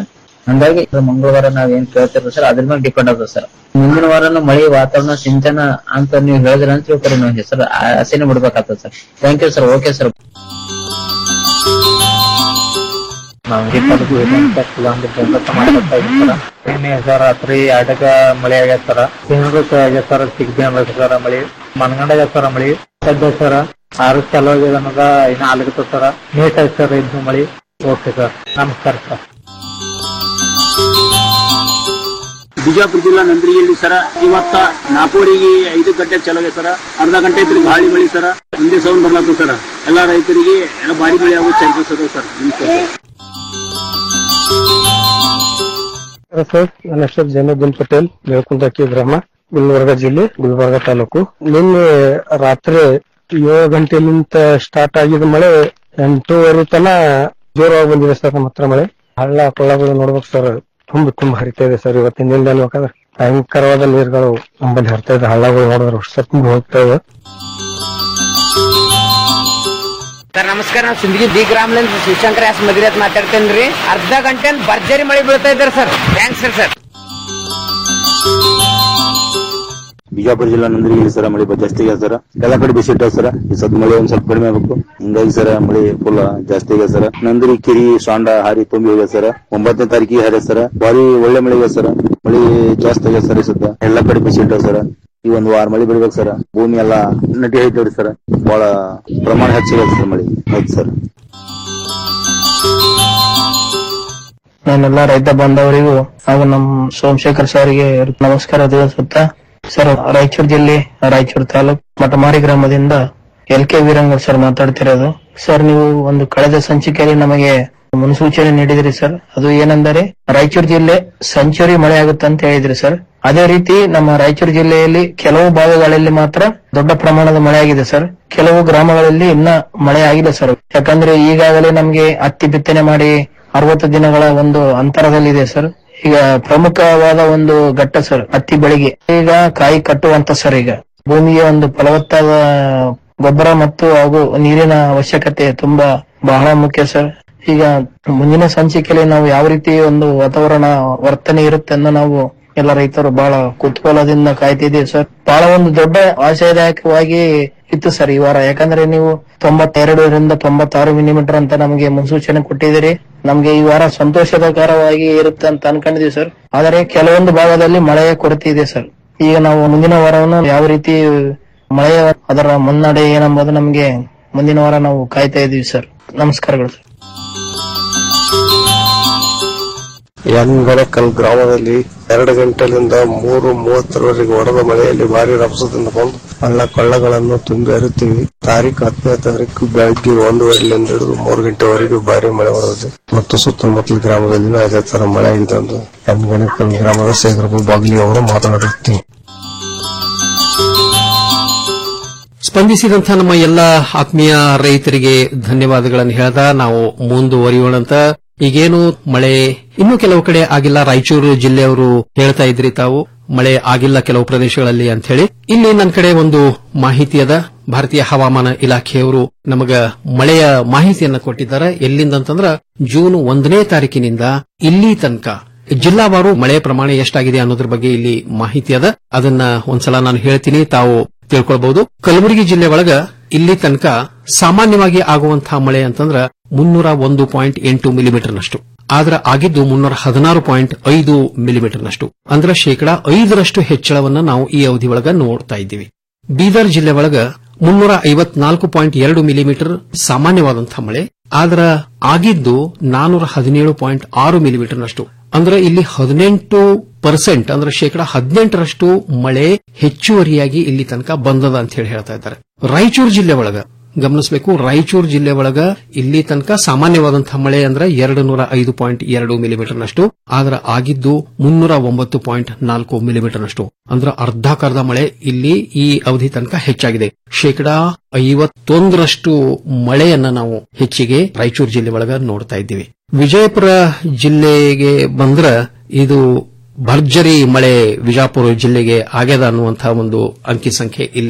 ಹಂಗಾಗಿ ಇದು ಮಂಗಳವಾರ ನಾವ್ ಏನ್ ಕೇಳ್ತಿರೋ ಸರ್ ಅದ್ರ ಮೇಲೆ ಡಿಪೆಂಡ್ ಆಗ್ತದೆ ಸರ್ ಮುಂದಿನ ವಾರನು ಮಳೆ ವಾತಾವರಣ ಸಿಂಚನ ಅಂತ ನೀವು ಹೇಳಿದ್ರ ಅಂತ ತಿಳ್ಕೊರಿ ನಾವು ಹೆಸರು ಹಸಿನೇ ಬಿಡ್ಬೇಕಾಗ್ತದೆ sir thank you sir okay sir ನಿನ್ನೆ ಸರ್ ರಾತ್ರಿ ಆಟಕ ಮಳೆ ಆಗ್ಯದ ಸರ ತಿಂಗಳಕ್ಕ ಆಗ್ಯದ ಸರ್ ಸಿಗ್ದೆ ಅನ್ನೋದು ಸರ ಮಳಿ ಮನಗಂಡ ಆಗ್ಯದ ಸರ ಮಳಿ ಸದ್ಯ ಸರ ಆರು ಚಲೋ ಆಗ್ಯದ ಅನ್ನೋದ ಇನ್ನ ಆಗ್ಲಿಕತ್ತ ಸರ ನೀಟ್ ಆಯ್ತು ಸರ್ ಇದ್ದು ಮಳಿ ಓಕೆ ಸರ್ ನಮಸ್ಕಾರ ಸರ್ ಬಿಜಾಪುರ ಜಿಲ್ಲಾ ನಂದ್ರಿಯಲ್ಲಿ ಸರ ಇವತ್ತ ನಾಲ್ಕೂವರೆಗೆ ಐದು ಗಂಟೆ ಚಲೋಗೆ ಸರ ಅರ್ಧ ಗಂಟೆ ಐತ್ರಿ ಗಾಳಿ ಮಳಿ ಸರ ಒಂದೇ ಸೌಂಡ್ ಬರ್ಲಾತು ಸರ ಎಲ್ಲಾ ರೈತರಿಗೆ ಎಲ್ಲ ಭಾರಿ ಮಳೆ ಆಗೋ ಚಾನ್ಸಸ್ ಅದಾವ ಸರ್ ನಮಸ್ಕಾರ ಸರ್ ಸರ್ ನನ್ನ ಹೆಸರು ಜೈನುದ್ದೀನ್ ಪಟೇಲ್ ಮೇಲ್ಕುಂದಕ್ಕಿ ಗ್ರಾಮ ಗುಲ್ಬರ್ಗ ಜಿಲ್ಲೆ ಗುಲ್ಬರ್ಗ ತಾಲೂಕು ನಿನ್ನೆ ರಾತ್ರಿ ಏಳು ಗಂಟೆಲಿಂತ ಸ್ಟಾರ್ಟ್ ಆಗಿದ ಮಳೆ ಎಂಟೂವರೆ ತನ ಜೋರವಾಗಿ ಬಂದಿದೆ ಸರ್ ನಮ್ಮ ಹತ್ರ ಮಳೆ ಹಳ್ಳ ಕೊಳ್ಳಗಳು ನೋಡ್ಬೇಕು ಸರ್ ತುಂಬಿ ತುಂಬ ಹರಿತಾ ಇದೆ ಸರ್ ಇವತ್ತಿನ ದಿನದಲ್ಲಿ ಅನ್ಬೇಕಾದ್ರೆ ಭಯಂಕರವಾದ ನೀರುಗಳು ನಮ್ಮಲ್ಲಿ ಹರಿತಾ ಇದೆ ಹಳ್ಳಗಳು ನೋಡಿದ್ರೆ ಅಷ್ಟು ತುಂಬಿ ಹೋಗ್ತಾ ಇದೆ ಸರ್ ನಮಸ್ಕಾರ ನಾವು ಸಿಂದಗಿ ಬಿ ಗ್ರಾಮದಿಂದ ಶಿವಶಂಕರ ಎಸ್ ಮದ್ರಿ ಅಂತ ಮಾತಾಡ್ತೇನ್ರಿ ಅರ್ಧ ಗಂಟೆ ಭರ್ಜರಿ ಮಳೆ ಬೀಳ್ತಾ ಇದ್ದಾರೆ sir thanks sir sir Bijapur ಜಿಲ್ಲಾ ನಂದರಿಗಿರಿ ಸರ ಮಳೆ ಬ- ಜಾಸ್ತಿ ಆಗ್ಯದ ಸರ ಎಲ್ಲ ಕಡೆ ಬಿಸಿ ಇಟ್ಟಾವ ಸರ ಈ ಸದ್ ಮಳೆ ಒಂದ್ ಸ್ವಲ್ಪ ಕಡಿಮೆ ಆಗ್ಬೇಕು ಹಿಂಗಾಗಿ ಸರ ಮಳೆ ಫುಲ್ ಜಾಸ್ತಿ ಆಗ್ಯದ ಸರ ನಂದರಿ ಕೆರಿ ಸಾಂಡ ಹಾರಿ ತುಂಬಿ ಹೋಗ್ಯದ ಸರ ಒಂಬತ್ತನೇ ತಾರೀಕಿಗೆ ಹಾರ್ಯ ಸರ ಭಾರಿ ಒಳ್ಳೆ ಮಳೆ ಆಗ್ಯದ ಸರ ಮಳೆ ಜಾಸ್ತಿ ಆಗ್ಯದ ಸರ್ ಈ ಸದ್ದ ಎಲ್ಲ ಕಡೆ ಬಿಸಿ ಇಟ್ಟಾವ ಸರ ಈ ಒಂದ್ ವಾರ ಮಳೆ ಬಿಡ್ಬೇಕು ಸರ ಭೂಮಿ ಎಲ್ಲಾ ನಟಿ ಐತವ್ರಿ ಸರ್ ಬಹಳ ಪ್ರಮಾಣ ಹೆಚ್ಚಾಗ್ಯದ ಸರ್ ಮಳೆ ಆಯ್ತು ಸರ್ ನಾನೆಲ್ಲ ರೈತ ಬಾಂಧವರಿಗೂ ಹಾಗೂ ನಮ್ಮ ಸೋಮಶೇಖರ್ ಸರ್ಗೆ ನಮಸ್ಕಾರ ತಿಳಿಸುತ್ತಾ ಸರ್ ರಾಯಚೂರು ಜಿಲ್ಲೆ ರಾಯಚೂರು ತಾಲೂಕ್ ಮಟಮಾರಿ ಗ್ರಾಮದಿಂದ ಎಲ್ ಕೆ ವೀರಂಗಡ್ ಸರ್ ಮಾತಾಡ್ತಿರೋದು ಸರ್ ನೀವು ಒಂದು ಕಳೆದ ಸಂಚಿಕೆಯಲ್ಲಿ ನಮಗೆ ಮುನ್ಸೂಚನೆ ನೀಡಿದ್ರಿ ಸರ್ ಅದು ಏನೆಂದರೆ ರಾಯಚೂರು ಜಿಲ್ಲೆ ಸೆಂಚುರಿ ಮಳೆ ಆಗುತ್ತೆ ಅಂತ ಹೇಳಿದ್ರಿ ಸರ್ ಅದೇ ರೀತಿ ನಮ್ಮ ರಾಯಚೂರು ಜಿಲ್ಲೆಯಲ್ಲಿ ಕೆಲವು ಭಾಗಗಳಲ್ಲಿ ಮಾತ್ರ ದೊಡ್ಡ ಪ್ರಮಾಣದ ಮಳೆ ಆಗಿದೆ ಸರ್ ಕೆಲವು ಗ್ರಾಮಗಳಲ್ಲಿ ಇನ್ನ ಮಳೆ ಆಗಿಲ್ಲ ಸರ್ ಯಾಕಂದ್ರೆ ಈಗಾಗಲೇ ನಮ್ಗೆ ಹತ್ತಿ ಬಿತ್ತನೆ ಮಾಡಿ ಅರವತ್ತು ದಿನಗಳ ಒಂದು ಅಂತರದಲ್ಲಿದೆ ಸರ್ ಈಗ ಪ್ರಮುಖವಾದ ಒಂದು ಘಟ್ಟ ಸರ್ ಹತ್ತಿ ಬೆಳೆಗೆ ಈಗ ಕಾಯಿ ಕಟ್ಟುವಂತ ಸರ್ ಈಗ ಭೂಮಿಗೆ ಒಂದು ಫಲವತ್ತಾದ ಗೊಬ್ಬರ ಮತ್ತು ಹಾಗೂ ನೀರಿನ ಅವಶ್ಯಕತೆ ತುಂಬಾ ಬಹಳ ಮುಖ್ಯ ಸರ್ ಈಗ ಮುಂದಿನ ಸಂಚಿಕೆಯಲ್ಲಿ ನಾವು ಯಾವ ರೀತಿ ಒಂದು ವಾತಾವರಣ ವರ್ತನೆ ಇರುತ್ತೆ ಅನ್ನೋ ನಾವು ಎಲ್ಲ ರೈತರು ಬಹಳ ಕುತೂಹಲದಿಂದ ಕಾಯ್ತಿದ್ದೀವಿ ಸರ್ ಬಹಳ ಒಂದು ದೊಡ್ಡ ಆಶಯದಾಯಕವಾಗಿ ಇತ್ತು ಸರ್ ಈ ವಾರ ಯಾಕಂದ್ರೆ ನೀವು ತೊಂಬತ್ತೆರಡರಿಂದ ತೊಂಬತ್ತಾರು ಮಿಲಿಮೀಟರ್ ಅಂತ ನಮಗೆ ಮುನ್ಸೂಚನೆ ಕೊಟ್ಟಿದ್ದೀರಿ ನಮ್ಗೆ ಈ ವಾರ ಸಂತೋಷಕರವಾಗಿ ಇರುತ್ತೆ ಅಂತ ಅನ್ಕೊಂಡಿದೀವಿ ಸರ್ ಆದರೆ ಕೆಲವೊಂದು ಭಾಗದಲ್ಲಿ ಮಳೆಯ ಕೊರತೆ ಇದೆ ಸರ್ ಈಗ ನಾವು ಮುಂದಿನ ವಾರವನ್ನು ಯಾವ ರೀತಿ ಮಳೆಯ ಅದರ ಮುನ್ನಡೆ ಏನೆಂಬುದು ನಮಗೆ ಮುಂದಿನ ವಾರ ನಾವು ಕಾಯ್ತಾ ಇದೀವಿ ಸರ್ ನಮಸ್ಕಾರಗಳು ಸರ್ ಯನ್ಗಡಕಲ್ ಗ್ರಾಮದಲ್ಲಿ ಎರಡು ಗಂಟೆಲಿಂದ ಮೂರು ಮೂವತ್ತರವರೆಗೆ ಹೊಡೆದ ಮಳೆಯಲ್ಲಿ ಭಾರಿ ರಭಸದಿಂದ ಬಂದು ಹಳ್ಳ ಕೊಳ್ಳಗಳನ್ನು ತುಂಬಿ ಹರಿತೀವಿ ತಾರೀಕು ಹತ್ತನೇ ತಾರೀಕು ಬೆಳಗ್ಗೆ ಒಂದೂವರೆಲಿಂದ ಹಿಡಿದು ಮೂರು ಗಂಟೆವರೆಗೂ ಭಾರಿ ಮಳೆ ಹೊಡೆದಿದೆ ಮತ್ತು ಸುತ್ತಮುತ್ತಲ ಗ್ರಾಮದಲ್ಲಿ ಅದೇ ತರ ಮಳೆ ಆಗಿದೆ ಎಂದು ಯನ್ಗಡಕಲ್ ಗ್ರಾಮದ ಶೇಖರಪ್ಪ ಬಾಗ್ಲಿ ಅವರು ಮಾತನಾಡುತ್ತೀನಿ ಸ್ಪಂದಿಸಿದಂಥ ನಮ್ಮ ಎಲ್ಲ ಆತ್ಮೀಯ ರೈತರಿಗೆ ಧನ್ಯವಾದಗಳನ್ನು ಹೇಳ್ದ ನಾವು ಮುಂದುವರಿಯೋಣಂತ ಈಗೇನು ಮಳೆ ಇನ್ನೂ ಕೆಲವು ಕಡೆ ಆಗಿಲ್ಲ ರಾಯಚೂರು ಜಿಲ್ಲೆಯವರು ಹೇಳ್ತಾ ಇದ್ರಿ ತಾವು ಮಳೆ ಆಗಿಲ್ಲ ಕೆಲವು ಪ್ರದೇಶಗಳಲ್ಲಿ ಅಂತ ಹೇಳಿ ಇಲ್ಲಿ ನನ್ನ ಕಡೆ ಒಂದು ಮಾಹಿತಿ ಅದ ಭಾರತೀಯ ಹವಾಮಾನ ಇಲಾಖೆಯವರು ನಮಗ ಮಳೆಯ ಮಾಹಿತಿಯನ್ನ ಕೊಟ್ಟಿದ್ದಾರೆ ಎಲ್ಲಿಂದ ಅಂತಂದ್ರ ಜೂನ್ ಒಂದನೇ ತಾರೀಕಿನಿಂದ ಇಲ್ಲಿ ತನಕ ಜಿಲ್ಲಾವಾರು ಮಳೆ ಪ್ರಮಾಣ ಎಷ್ಟಾಗಿದೆ ಅನ್ನೋದ್ರ ಬಗ್ಗೆ ಇಲ್ಲಿ ಮಾಹಿತಿ ಅದ ಅದನ್ನ ಒಂದ್ಸಲ ನಾನು ಹೇಳ್ತೀನಿ ತಾವು ತಿಳ್ಕೊಳ್ಬಹುದು ಕಲಬುರಗಿ ಜಿಲ್ಲೆ ಒಳಗ ಇಲ್ಲಿ ತನಕ ಸಾಮಾನ್ಯವಾಗಿ ಆಗುವಂತಹ ಮಳೆ ಅಂತಂದ್ರ ಮುನ್ನೂರ ಒಂದು ಪಾಯಿಂಟ್ ಎಂಟು ಮಿಲಿಮೀಟರ್ನಷ್ಟು ಆದ್ರ ಆಗಿದ್ದು ಮುನ್ನೂರ ಹದಿನಾರು ಪಾಯಿಂಟ್ ಐದು ಮಿಲಿಮೀಟರ್ನಷ್ಟು ಅಂದ್ರೆ ಶೇಕಡಾ ಐದರಷ್ಟು ಹೆಚ್ಚಳವನ್ನ ನಾವು ಈ ಅವಧಿ ಒಳಗ ನೋಡ್ತಾ ಇದ್ದೀವಿ ಬೀದರ್ ಜಿಲ್ಲೆ ಒಳಗ ಮುನ್ನೂರ ಐವತ್ನಾಲ್ಕು ಪಾಯಿಂಟ್ ಎರಡು ಮಿಲಿಮೀಟರ್ ಸಾಮಾನ್ಯವಾದಂತಹ ಮಳೆ ಆದ್ರ ಆಗಿದ್ದು ನಾನೂರ ಹದಿನೇಳು ಪಾಯಿಂಟ್ ಆರು ಮಿಲಿಮೀಟರ್ನಷ್ಟು ಅಂದ್ರೆ ಇಲ್ಲಿ ಹದಿನೆಂಟು ಪರ್ಸೆಂಟ್ ಅಂದ್ರೆ ಶೇಕಡಾ ಹದಿನೆಂಟರಷ್ಟು ಮಳೆ ಹೆಚ್ಚುವರಿಯಾಗಿ ಇಲ್ಲಿ ತನಕ ಬಂದದ ಅಂತ ಹೇಳಿ ಹೇಳ್ತಾ ಇದ್ದಾರೆ ರಾಯಚೂರು ಜಿಲ್ಲೆ ಒಳಗ ಗಮನಿಸಬೇಕು ರಾಯಚೂರು ಜಿಲ್ಲೆ ಒಳಗ ಇಲ್ಲಿ ತನಕ ಸಾಮಾನ್ಯವಾದಂತಹ ಮಳೆ ಅಂದ್ರೆ ಎರಡು ನೂರ ಐದು ಪಾಯಿಂಟ್ ಎರಡು ಮಿಲಿಮೀಟರ್ನಷ್ಟು ಆದ್ರೆ ಆಗಿದ್ದು ಮುನ್ನೂರ ಒಂಬತ್ತು ಪಾಯಿಂಟ್ ನಾಲ್ಕು ಮಿಲಿಮೀಟರ್ನಷ್ಟು ಅಂದ್ರೆ ಅರ್ಧಕರ್ಧ ಮಳೆ ಇಲ್ಲಿ ಈ ಅವಧಿ ತನಕ ಹೆಚ್ಚಾಗಿದೆ ಶೇಕಡಾ ಐವತ್ತೊಂದರಷ್ಟು ಮಳೆಯನ್ನ ನಾವು ಹೆಚ್ಚಿಗೆ ರಾಯಚೂರು ಜಿಲ್ಲೆ ಒಳಗ ನೋಡ್ತಾ ಇದ್ದೀವಿ ವಿಜಯಪುರ ಜಿಲ್ಲೆಗೆ ಬಂದ್ರ ಇದು ಭರ್ಜರಿ ಮಳೆ ವಿಜಾಪುರ ಜಿಲ್ಲೆಗೆ ಆಗ್ಯದ ಅನ್ನುವಂತಹ ಒಂದು ಅಂಕಿ ಸಂಖ್ಯೆ ಇಲ್ಲದ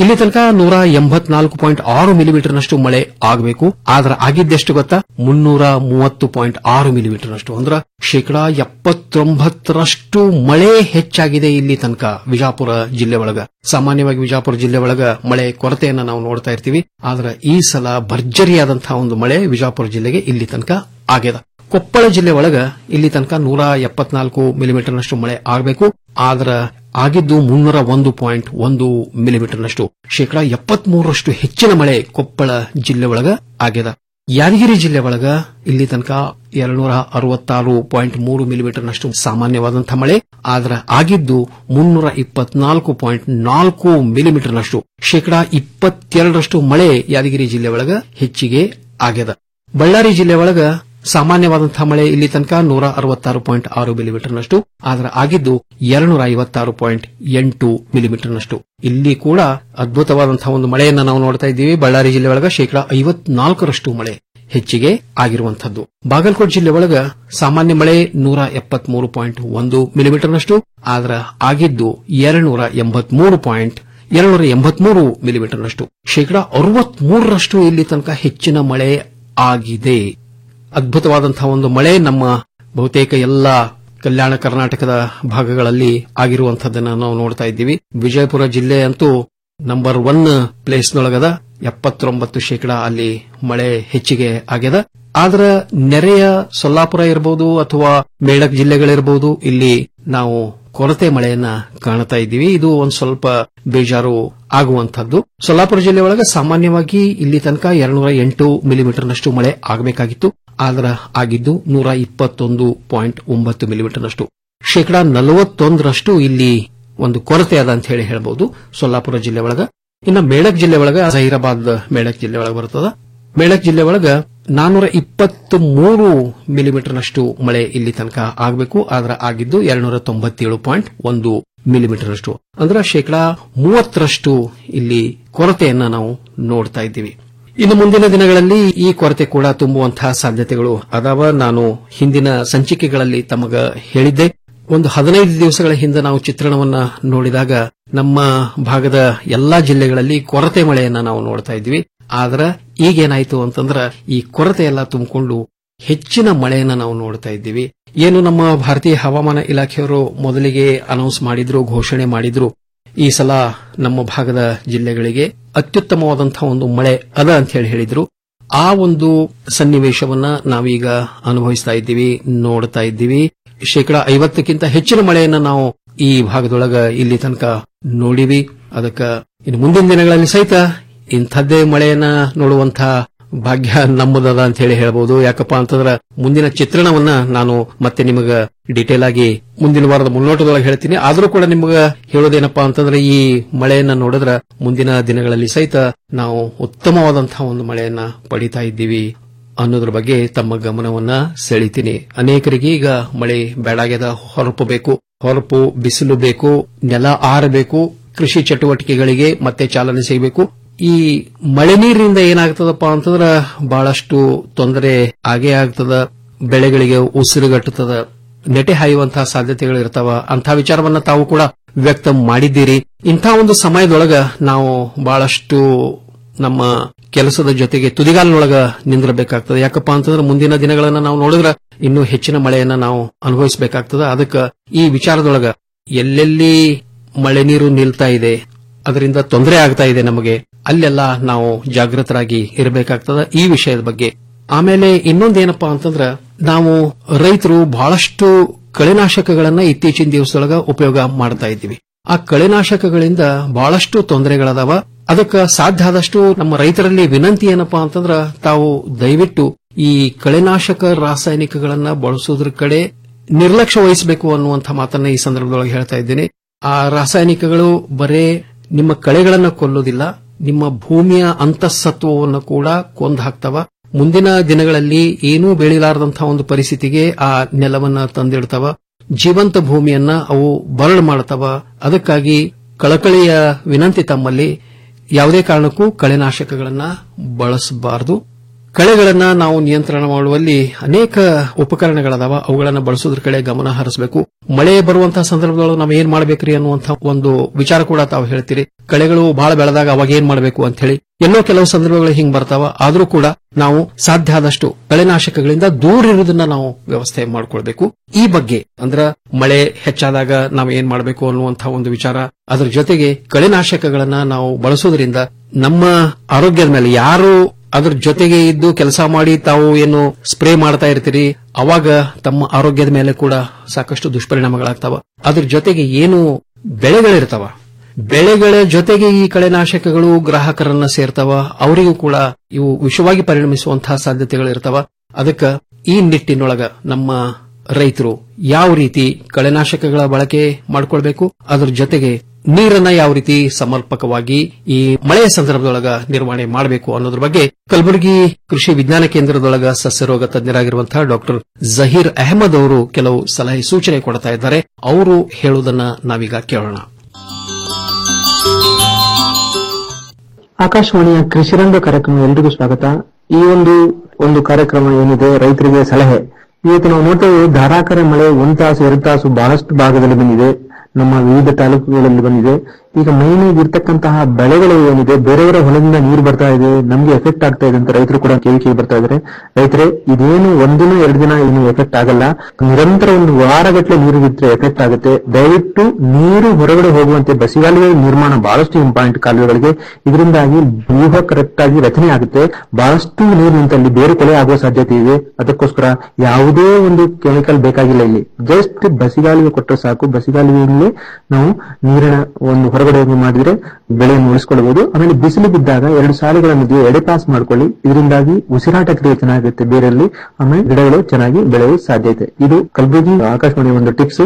ಇಲ್ಲಿ ತನಕ ನೂರ ಎಂಬತ್ನಾಲ್ಕು ಪಾಯಿಂಟ್ ಆರು ಮಿಲಿಮೀಟರ್ನಷ್ಟು ಮಳೆ ಆಗಬೇಕು ಆದ್ರೆ ಆಗಿದ್ದೆಷ್ಟು ಗೊತ್ತಾ ಮುನ್ನೂರ ಮೂವತ್ತು ಪಾಯಿಂಟ್ ಆರು ಮಿಲಿಮೀಟರ್ನಷ್ಟು ಅಂದ್ರೆ ಶೇಕಡಾ ಎಪ್ಪತ್ತೊಂಬತ್ತರಷ್ಟು ಮಳೆ ಹೆಚ್ಚಾಗಿದೆ ಇಲ್ಲಿ ತನಕ ವಿಜಾಪುರ ಜಿಲ್ಲೆ ಒಳಗ ಸಾಮಾನ್ಯವಾಗಿ ವಿಜಾಪುರ ಜಿಲ್ಲೆ ಒಳಗ ಮಳೆ ಕೊರತೆಯನ್ನ ನಾವು ನೋಡ್ತಾ ಇರ್ತೀವಿ ಆದ್ರೆ ಈ ಸಲ ಭರ್ಜರಿಯಾದಂತಹ ಒಂದು ಮಳೆ ವಿಜಾಪುರ ಜಿಲ್ಲೆಗೆ ಇಲ್ಲಿ ತನಕ ಆಗ್ಯದ ಕೊಪ್ಪಳ ಜಿಲ್ಲೆ ಒಳಗ ಇಲ್ಲಿ ತನಕ ನೂರ ಎಪ್ಪತ್ನಾಲ್ಕು ಮಿಲಿಮೀಟರ್ನಷ್ಟು ಮಳೆ ಆಗಬೇಕು ಆದ್ರ ಆಗಿದ್ದು ಮುನ್ನೂರ ಒಂದು ಪಾಯಿಂಟ್ ಒಂದು ಮಿಲಿಮೀಟರ್ನಷ್ಟು ಶೇಕಡಾ ಎಪ್ಪತ್ಮೂರರಷ್ಟು ಹೆಚ್ಚಿನ ಮಳೆ ಕೊಪ್ಪಳ ಜಿಲ್ಲೆ ಒಳಗ ಆಗ್ಯದ ಯಾದಗಿರಿ ಜಿಲ್ಲೆ ಒಳಗ ಇಲ್ಲಿ ತನಕ ಎರಡ್ನೂರ ಅರವತ್ತಾರು ಪಾಯಿಂಟ್ ಮೂರು ಮಿಲಿಮೀಟರ್ನಷ್ಟು ಸಾಮಾನ್ಯವಾದಂತಹ ಮಳೆ ಆದ್ರ ಆಗಿದ್ದು ಮುನ್ನೂರ ಇಪ್ಪತ್ನಾಲ್ಕು ಪಾಯಿಂಟ್ ನಾಲ್ಕು ಮಿಲಿಮೀಟರ್ನಷ್ಟು ಶೇಕಡಾ ಇಪ್ಪತ್ತೆರಡರಷ್ಟು ಮಳೆ ಯಾದಗಿರಿ ಜಿಲ್ಲೆ ಒಳಗ ಹೆಚ್ಚಿಗೆ ಆಗ್ಯದ ಬಳ್ಳಾರಿ ಜಿಲ್ಲೆ ಒಳಗ ಸಾಮಾನ್ಯವಾದಂತಹ ಮಳೆ ಇಲ್ಲಿ ತನಕ ನೂರ ಅರವತ್ತಾರು ಪಾಯಿಂಟ್ ಆರು ಮಿಲಿಮೀಟರ್ನಷ್ಟು ಆದ್ರೆ ಆಗಿದ್ದು ಎರಡ್ನೂರ ಐವತ್ತಾರು ಪಾಯಿಂಟ್ ಎಂಟು ಮಿಲಿಮೀಟರ್ನಷ್ಟು ಇಲ್ಲಿ ಕೂಡ ಅದ್ಭುತವಾದಂತಹ ಒಂದು ಮಳೆಯನ್ನ ನಾವು ನೋಡ್ತಾ ಇದ್ದೀವಿ ಬಳ್ಳಾರಿ ಜಿಲ್ಲೆ ಒಳಗ ಶೇಕಡಾ ಐವತ್ನಾಲ್ಕರಷ್ಟು ಮಳೆ ಹೆಚ್ಚಿಗೆ ಆಗಿರುವಂತದ್ದು ಬಾಗಲಕೋಟೆ ಜಿಲ್ಲೆ ಒಳಗ ಸಾಮಾನ್ಯ ಮಳೆ ನೂರ ಎಪ್ಪತ್ಮೂರು ಪಾಯಿಂಟ್ ಒಂದು ಮಿಲಿಮೀಟರ್ನಷ್ಟು ಆದ್ರ ಆಗಿದ್ದು ಎರಡ್ನೂರ ಎಂಬತ್ಮೂರು ಪಾಯಿಂಟ್ ಎರಡ್ನೂರ ಎಂಬತ್ಮೂರು ಮಿಲಿಮೀಟರ್ನಷ್ಟು ಶೇಕಡಾ ಅರವತ್ಮೂರರಷ್ಟು ಇಲ್ಲಿ ತನಕ ಹೆಚ್ಚಿನ ಮಳೆ ಆಗಿದೆ ಅದ್ಭುತವಾದಂತಹ ಒಂದು ಮಳೆ ನಮ್ಮ ಬಹುತೇಕ ಎಲ್ಲ ಕಲ್ಯಾಣ ಕರ್ನಾಟಕದ ಭಾಗಗಳಲ್ಲಿ ಆಗಿರುವಂತದ್ದನ್ನ ನಾವು ನೋಡ್ತಾ ಇದ್ದೀವಿ ವಿಜಯಪುರ ಜಿಲ್ಲೆ ಅಂತೂ ನಂಬರ್ ಒನ್ ಪ್ಲೇಸ್ನೊಳಗದ ಎಪ್ಪತ್ತೊಂಬತ್ತು ಶೇಕಡಾ ಅಲ್ಲಿ ಮಳೆ ಹೆಚ್ಚಿಗೆ ಆಗ್ಯದ ಆದ್ರ ನೆರೆಯ ಸೊಲ್ಲಾಪುರ ಇರಬಹುದು ಅಥವಾ ಮೇಳಕ್ ಜಿಲ್ಲೆಗಳಿರಬಹುದು ಇಲ್ಲಿ ನಾವು ಕೊರತೆ ಮಳೆಯನ್ನ ಕಾಣ್ತಾ ಇದ್ದೀವಿ ಇದು ಒಂದ್ ಸ್ವಲ್ಪ ಬೇಜಾರು ಆಗುವಂತದ್ದು ಸೊಲ್ಲಾಪುರ ಜಿಲ್ಲೆ ಒಳಗೆ ಸಾಮಾನ್ಯವಾಗಿ ಇಲ್ಲಿ ತನಕ ಎರಡ್ನೂರ ಎಂಟು ಮಿಲಿಮೀಟರ್ನಷ್ಟು ಮಳೆ ಆಗಬೇಕಾಗಿತ್ತು ಆದ್ರ ಆಗಿದ್ದು ನೂರ ಇಪ್ಪತ್ತೊಂದು ಪಾಯಿಂಟ್ ಒಂಬತ್ತು ಮಿಲಿಮೀಟರ್ನಷ್ಟು ಶೇಕಡಾ ನಲವತ್ತೊಂದರಷ್ಟು ಇಲ್ಲಿ ಒಂದು ಕೊರತೆ ಅದ ಅಂತ ಹೇಳಿ ಹೇಳಬಹುದು ಸೊಲ್ಲಾಪುರ ಜಿಲ್ಲೆ ಒಳಗ ಇನ್ನ ಮೇಳಕ್ ಜಿಲ್ಲೆ ಒಳಗ ಜಹೀರಾಬಾದ್ ಮೇಳಕ್ ಜಿಲ್ಲೆ ಒಳಗ ಬರ್ತದ ಮೇಳಕ್ ಜಿಲ್ಲೆ ಒಳಗ ನಾನೂರ ಇಪ್ಪತ್ತ್ ಮೂರು ಮಿಲಿಮೀಟರ್ನಷ್ಟು ಮಳೆ ಇಲ್ಲಿ ತನಕ ಆಗಬೇಕು ಆದ್ರ ಆಗಿದ್ದು ಎರಡ್ನೂರ ತೊಂಬತ್ತೇಳು ಪಾಯಿಂಟ್ ಒಂದು ಮಿಲಿಮೀಟರ್ನಷ್ಟು ಅಂದ್ರೆ ಶೇಕಡಾ ಮೂವತ್ತರಷ್ಟು ಇಲ್ಲಿ ಕೊರತೆಯನ್ನ ನಾವು ನೋಡ್ತಾ ಇದ್ದೀವಿ ಇನ್ನು ಮುಂದಿನ ದಿನಗಳಲ್ಲಿ ಈ ಕೊರತೆ ಕೂಡ ತುಂಬುವಂತಹ ಸಾಧ್ಯತೆಗಳು ಅದಾವ ನಾನು ಹಿಂದಿನ ಸಂಚಿಕೆಗಳಲ್ಲಿ ತಮಗ ಹೇಳಿದ್ದೆ ಒಂದು ಹದಿನೈದು ದಿವಸಗಳ ಹಿಂದೆ ನಾವು ಚಿತ್ರಣವನ್ನ ನೋಡಿದಾಗ ನಮ್ಮ ಭಾಗದ ಎಲ್ಲಾ ಜಿಲ್ಲೆಗಳಲ್ಲಿ ಕೊರತೆ ಮಳೆಯನ್ನ ನಾವು ನೋಡ್ತಾ ಇದ್ವಿ ಆದ್ರ ಈಗೇನಾಯ್ತು ಅಂತಂದ್ರ ಈ ಕೊರತೆ ಎಲ್ಲ ತುಂಬಿಕೊಂಡು ಹೆಚ್ಚಿನ ಮಳೆಯನ್ನ ನಾವು ನೋಡ್ತಾ ಇದ್ದೀವಿ ಏನು ನಮ್ಮ ಭಾರತೀಯ ಹವಾಮಾನ ಇಲಾಖೆಯವರು ಮೊದಲಿಗೆ ಅನೌನ್ಸ್ ಮಾಡಿದ್ರು ಘೋಷಣೆ ಮಾಡಿದ್ರು ಈ ಸಲ ನಮ್ಮ ಭಾಗದ ಜಿಲ್ಲೆಗಳಿಗೆ ಅತ್ಯುತ್ತಮವಾದಂತಹ ಒಂದು ಮಳೆ ಅದ ಅಂತ ಹೇಳಿ ಹೇಳಿದ್ರು ಆ ಒಂದು ಸನ್ನಿವೇಶವನ್ನ ನಾವೀಗ ಅನುಭವಿಸ್ತಾ ಇದ್ದೀವಿ ನೋಡ್ತಾ ಇದ್ದೀವಿ ಶೇಕಡಾ ಐವತ್ತಕ್ಕಿಂತ ಹೆಚ್ಚಿನ ಮಳೆಯನ್ನ ನಾವು ಈ ಭಾಗದೊಳಗ ಇಲ್ಲಿ ತನಕ ನೋಡಿವಿ ಅದಕ್ಕ ಇನ್ನು ಮುಂದಿನ ದಿನಗಳಲ್ಲಿ ಸಹಿತ ಇಂಥದ್ದೇ ಮಳೆಯನ್ನ ನೋಡುವಂತಹ ಭಾಗ್ಯ ನಮ್ಮದದ ಅಂತ ಹೇಳಿ ಹೇಳಬಹುದು ಯಾಕಪ್ಪ ಅಂತಂದ್ರ ಮುಂದಿನ ಚಿತ್ರಣವನ್ನ ನಾನು ಮತ್ತೆ ನಿಮಗ ಡೀಟೇಲ್ ಆಗಿ ಮುಂದಿನ ವಾರದ ಮುನ್ನೋಟದೊಳಗೆ ಹೇಳ್ತೀನಿ ಆದ್ರೂ ಕೂಡ ನಿಮಗ ಹೇಳೋದೇನಪ್ಪಾ ಅಂತಂದ್ರೆ ಈ ಮಳೆಯನ್ನ ನೋಡಿದ್ರ ಮುಂದಿನ ದಿನಗಳಲ್ಲಿ ಸಹಿತ ನಾವು ಉತ್ತಮವಾದಂತಹ ಒಂದು ಮಳೆಯನ್ನ ಪಡಿತಾ ಇದ್ದೀವಿ ಅನ್ನೋದ್ರ ಬಗ್ಗೆ ತಮ್ಮ ಗಮನವನ್ನ ಸೆಳಿತೀನಿ ಅನೇಕರಿಗೆ ಈಗ ಮಳೆ ಬೇಡಾಗ್ಯದ ಹೊರಪು ಬೇಕು ಹೊರಪು ಬಿಸಿಲು ಬೇಕು ನೆಲ ಆರಬೇಕು ಕೃಷಿ ಚಟುವಟಿಕೆಗಳಿಗೆ ಮತ್ತೆ ಚಾಲನೆ ಸಿಗಬೇಕು ಈ ಮಳೆ ನೀರಿನಿಂದ ಏನಾಗ್ತದಪ್ಪ ಅಂತಂದ್ರ ಬಹಳಷ್ಟು ತೊಂದರೆ ಆಗೇ ಆಗ್ತದ ಬೆಳೆಗಳಿಗೆ ಉಸಿರುಗಟ್ಟುತ್ತದ ನೆಟೆ ಹಾಯುವಂತಹ ಸಾಧ್ಯತೆಗಳು ಇರ್ತಾವ ಅಂಥ ವಿಚಾರವನ್ನ ತಾವು ಕೂಡ ವ್ಯಕ್ತ ಮಾಡಿದ್ದೀರಿ ಇಂಥ ಒಂದು ಸಮಯದೊಳಗ ನಾವು ಬಹಳಷ್ಟು ನಮ್ಮ ಕೆಲಸದ ಜೊತೆಗೆ ತುದಿಗಾಲಿನೊಳಗ ನಿಂದಿರಬೇಕಾಗ್ತದೆ ಯಾಕಪ್ಪ ಅಂತಂದ್ರೆ ಮುಂದಿನ ದಿನಗಳನ್ನ ನಾವು ನೋಡಿದ್ರೆ ಇನ್ನೂ ಹೆಚ್ಚಿನ ಮಳೆಯನ್ನ ನಾವು ಅನುಭವಿಸಬೇಕಾಗ್ತದೆ ಅದಕ್ಕೆ ಈ ವಿಚಾರದೊಳಗ ಎಲ್ಲೆಲ್ಲಿ ಮಳೆ ನೀರು ನಿಲ್ತಾ ಇದೆ ಅದರಿಂದ ತೊಂದರೆ ಆಗ್ತಾ ಇದೆ ನಮಗೆ ಅಲ್ಲೆಲ್ಲ ನಾವು ಜಾಗೃತರಾಗಿ ಇರಬೇಕಾಗ್ತದ ಈ ವಿಷಯದ ಬಗ್ಗೆ ಆಮೇಲೆ ಇನ್ನೊಂದೇನಪ್ಪಾ ಅಂತಂದ್ರ ನಾವು ರೈತರು ಬಹಳಷ್ಟು ಕಳೆನಾಶಕಗಳನ್ನ ಇತ್ತೀಚಿನ ದಿವಸದೊಳಗ ಉಪಯೋಗ ಮಾಡ್ತಾ ಇದ್ದೀವಿ ಆ ಕಳೆನಾಶಕಗಳಿಂದ ಬಹಳಷ್ಟು ತೊಂದರೆಗಳದಾವ ಅದಕ್ಕೆ ಸಾಧ್ಯ ಆದಷ್ಟು ನಮ್ಮ ರೈತರಲ್ಲಿ ವಿನಂತಿ ಏನಪ್ಪಾ ಅಂತಂದ್ರ ತಾವು ದಯವಿಟ್ಟು ಈ ಕಳೆನಾಶಕ ರಾಸಾಯನಿಕಗಳನ್ನ ಬಳಸೋದ್ರ ಕಡೆ ನಿರ್ಲಕ್ಷ್ಯ ವಹಿಸಬೇಕು ಅನ್ನುವಂಥ ಮಾತನ್ನ ಈ ಸಂದರ್ಭದೊಳಗೆ ಹೇಳ್ತಾ ಇದ್ದೀನಿ ಆ ರಾಸಾಯನಿಕಗಳು ಬರೇ ನಿಮ್ಮ ಕಳೆಗಳನ್ನ ಕೊಲ್ಲೋದಿಲ್ಲ ನಿಮ್ಮ ಭೂಮಿಯ ಅಂತಃಸತ್ವವನ್ನು ಕೂಡ ಕೊಂದು ಹಾಕ್ತವ ಮುಂದಿನ ದಿನಗಳಲ್ಲಿ ಏನೂ ಬೆಳಿಲಾರದಂತಹ ಒಂದು ಪರಿಸ್ಥಿತಿಗೆ ಆ ನೆಲವನ್ನ ತಂದಿಡ್ತವ ಜೀವಂತ ಭೂಮಿಯನ್ನ ಅವು ಬರಡು ಮಾಡ್ತವ ಅದಕ್ಕಾಗಿ ಕಳಕಳಿಯ ವಿನಂತಿ ತಮ್ಮಲ್ಲಿ ಯಾವುದೇ ಕಾರಣಕ್ಕೂ ಕಳೆನಾಶಕಗಳನ್ನ ಬಳಸಬಾರದು ಕಳೆಗಳನ್ನ ನಾವು ನಿಯಂತ್ರಣ ಮಾಡುವಲ್ಲಿ ಅನೇಕ ಉಪಕರಣಗಳದಾವ ಅವುಗಳನ್ನ ಬಳಸೋದ್ರ ಕಡೆ ಗಮನ ಹರಿಸಬೇಕು ಮಳೆ ಬರುವಂತಹ ಸಂದರ್ಭದೊಳಗೆ ನಾವು ಏನ್ ಮಾಡ್ಬೇಕ್ರಿ ಅನ್ನುವಂಥ ಒಂದು ವಿಚಾರ ಕೂಡ ತಾವು ಹೇಳ್ತೀರಿ ಕಳೆಗಳು ಬಹಳ ಬೆಳೆದಾಗ ಅವಾಗ ಏನ್ ಮಾಡಬೇಕು ಅಂತ ಹೇಳಿ ಎಲ್ಲೋ ಕೆಲವು ಸಂದರ್ಭಗಳು ಹಿಂಗ್ ಬರ್ತಾವ ಆದ್ರೂ ಕೂಡ ನಾವು ಸಾಧ್ಯ ಆದಷ್ಟು ಕಳೆನಾಶಕಗಳಿಂದ ದೂರ ಇರುವುದನ್ನ ನಾವು ವ್ಯವಸ್ಥೆ ಮಾಡ್ಕೊಳ್ಬೇಕು ಈ ಬಗ್ಗೆ ಅಂದ್ರ ಮಳೆ ಹೆಚ್ಚಾದಾಗ ನಾವು ಏನ್ ಮಾಡಬೇಕು ಅನ್ನುವಂತಹ ಒಂದು ವಿಚಾರ ಅದರ ಜೊತೆಗೆ ಕಳೆನಾಶಕಗಳನ್ನ ನಾವು ಬಳಸೋದ್ರಿಂದ ನಮ್ಮ ಆರೋಗ್ಯದ ಮೇಲೆ ಯಾರು ಅದ್ರ ಜೊತೆಗೆ ಇದ್ದು ಕೆಲಸ ಮಾಡಿ ತಾವು ಏನು ಸ್ಪ್ರೇ ಮಾಡ್ತಾ ಇರ್ತೀರಿ ಅವಾಗ ತಮ್ಮ ಆರೋಗ್ಯದ ಮೇಲೆ ಕೂಡ ಸಾಕಷ್ಟು ದುಷ್ಪರಿಣಾಮಗಳಾಗ್ತಾವ ಅದ್ರ ಜೊತೆಗೆ ಏನು ಬೆಳೆಗಳಿರ್ತಾವ ಬೆಳೆಗಳ ಜೊತೆಗೆ ಈ ಕಳೆನಾಶಕಗಳು ಗ್ರಾಹಕರನ್ನ ಸೇರ್ತಾವ ಅವರಿಗೂ ಕೂಡ ಇವು ವಿಷವಾಗಿ ಪರಿಣಮಿಸುವಂತಹ ಸಾಧ್ಯತೆಗಳು ಇರ್ತಾವ ಅದಕ್ಕ ಈ ನಿಟ್ಟಿನೊಳಗ ನಮ್ಮ ರೈತರು ಯಾವ ರೀತಿ ಕಳೆನಾಶಕಗಳ ಬಳಕೆ ಮಾಡ್ಕೊಳ್ಬೇಕು ಅದ್ರ ಜೊತೆಗೆ ನೀರನ್ನ ಯಾವ ರೀತಿ ಸಮರ್ಪಕವಾಗಿ ಈ ಮಳೆಯ ಸಂದರ್ಭದೊಳಗ ನಿರ್ವಹಣೆ ಮಾಡಬೇಕು ಅನ್ನೋದ್ರ ಬಗ್ಗೆ ಕಲಬುರಗಿ ಕೃಷಿ ವಿಜ್ಞಾನ ಕೇಂದ್ರದೊಳಗ ಸಸ್ಯರೋಗ ತಜ್ಞರಾಗಿರುವಂತಹ ಡಾಕ್ಟರ್ ಜಹೀರ್ ಅಹಮದ್ ಅವರು ಕೆಲವು ಸಲಹೆ ಸೂಚನೆ ಕೊಡ್ತಾ ಇದ್ದಾರೆ ಅವರು ಹೇಳುವುದನ್ನ ನಾವೀಗ ಕೇಳೋಣ ಆಕಾಶವಾಣಿಯ ಕೃಷಿರಂಗ ಕಾರ್ಯಕ್ರಮ ಎಲ್ರಿಗೂ ಸ್ವಾಗತ ಈ ಒಂದು ಒಂದು ಕಾರ್ಯಕ್ರಮ ಏನಿದೆ ರೈತರಿಗೆ ಸಲಹೆ ಇವತ್ತು ನಾವು ನೋಡ್ತೇವೆ ಧಾರಾಕಾರ ಮಳೆ ಒಂದ್ ತಾಸು ಎರಡು ತಾಸು ಬಹಳಷ್ಟು ಭಾಗದಲ್ಲಿ ಬಂದಿದೆ ನಮ್ಮ ವಿವಿಧ ತಾಲೂಕುಗಳಲ್ಲಿ ಬಂದಿದೆ ಈಗ ಮೈನ್ ಇರ್ತಕ್ಕಂತಹ ಬೆಳೆಗಳು ಏನಿದೆ ಬೇರೆಯವರ ಹೊಲದಿಂದ ನೀರು ಬರ್ತಾ ಇದೆ ನಮ್ಗೆ ಎಫೆಕ್ಟ್ ಆಗ್ತಾ ಇದೆ ಅಂತ ರೈತರು ಕೂಡ ಕೇಳಿಕೆ ಬರ್ತಾ ಇದ್ದಾರೆ ರೈತರೇ ಇದೇನು ಒಂದಿನ ಎರಡು ದಿನ ಏನು ಎಫೆಕ್ಟ್ ಆಗಲ್ಲ ನಿರಂತರ ಒಂದು ವಾರಗಟ್ಟಲೆ ನೀರು ಬಿಟ್ಟರೆ ಎಫೆಕ್ಟ್ ಆಗುತ್ತೆ ದಯವಿಟ್ಟು ನೀರು ಹೊರಗಡೆ ಹೋಗುವಂತೆ ಬಸಿಗಾಲುವೆ ನಿರ್ಮಾಣ ಬಹಳಷ್ಟು ಇಂಪಾರ್ಟೆಂಟ್ ಕಾಲುವೆಗಳಿಗೆ ಇದರಿಂದಾಗಿ ವ್ಯೂಹ ಕರೆಕ್ಟ್ ಆಗಿ ರಚನೆ ಆಗುತ್ತೆ ಬಹಳಷ್ಟು ನೀರು ನಿಂತಲ್ಲಿ ಬೇರೆ ಕೊಲೆ ಆಗುವ ಸಾಧ್ಯತೆ ಇದೆ ಅದಕ್ಕೋಸ್ಕರ ಯಾವುದೇ ಒಂದು ಕೆಮಿಕಲ್ ಬೇಕಾಗಿಲ್ಲ ಇಲ್ಲಿ ಜಸ್ಟ್ ಬಸಿಗಾಲುವೆ ಕೊಟ್ಟರೆ ಸಾಕು ಬಸಿಗಾಲುವೆಯಲ್ಲಿ ನಾವು ನೀರಿನ ಒಂದು ಹೊರಗಡೆ ಹೋಗಿ ಮಾಡಿದ್ರೆ ಬೆಳೆಯನ್ನು ಉಳಿಸ್ಕೊಳ್ಬಹುದು ಆಮೇಲೆ ಬಿಸಿಲು ಬಿದ್ದಾಗ ಎರಡು ಸಾಲುಗಳ ಮಧ್ಯೆ ಎಡೆ ಪಾಸ್ ಮಾಡ್ಕೊಳ್ಳಿ ಇದರಿಂದಾಗಿ ಉಸಿರಾಟ ಕ್ರಿಯೆ ಚೆನ್ನಾಗುತ್ತೆ ಬೇರೆಯಲ್ಲಿ ಆಮೇಲೆ ಗಿಡಗಳು ಚೆನ್ನಾಗಿ ಬೆಳೆಯುವ ಸಾಧ್ಯತೆ ಇದು ಕಲಬುರಗಿ ಆಕಾಶವಾಣಿ ಒಂದು ಟಿಪ್ಸ್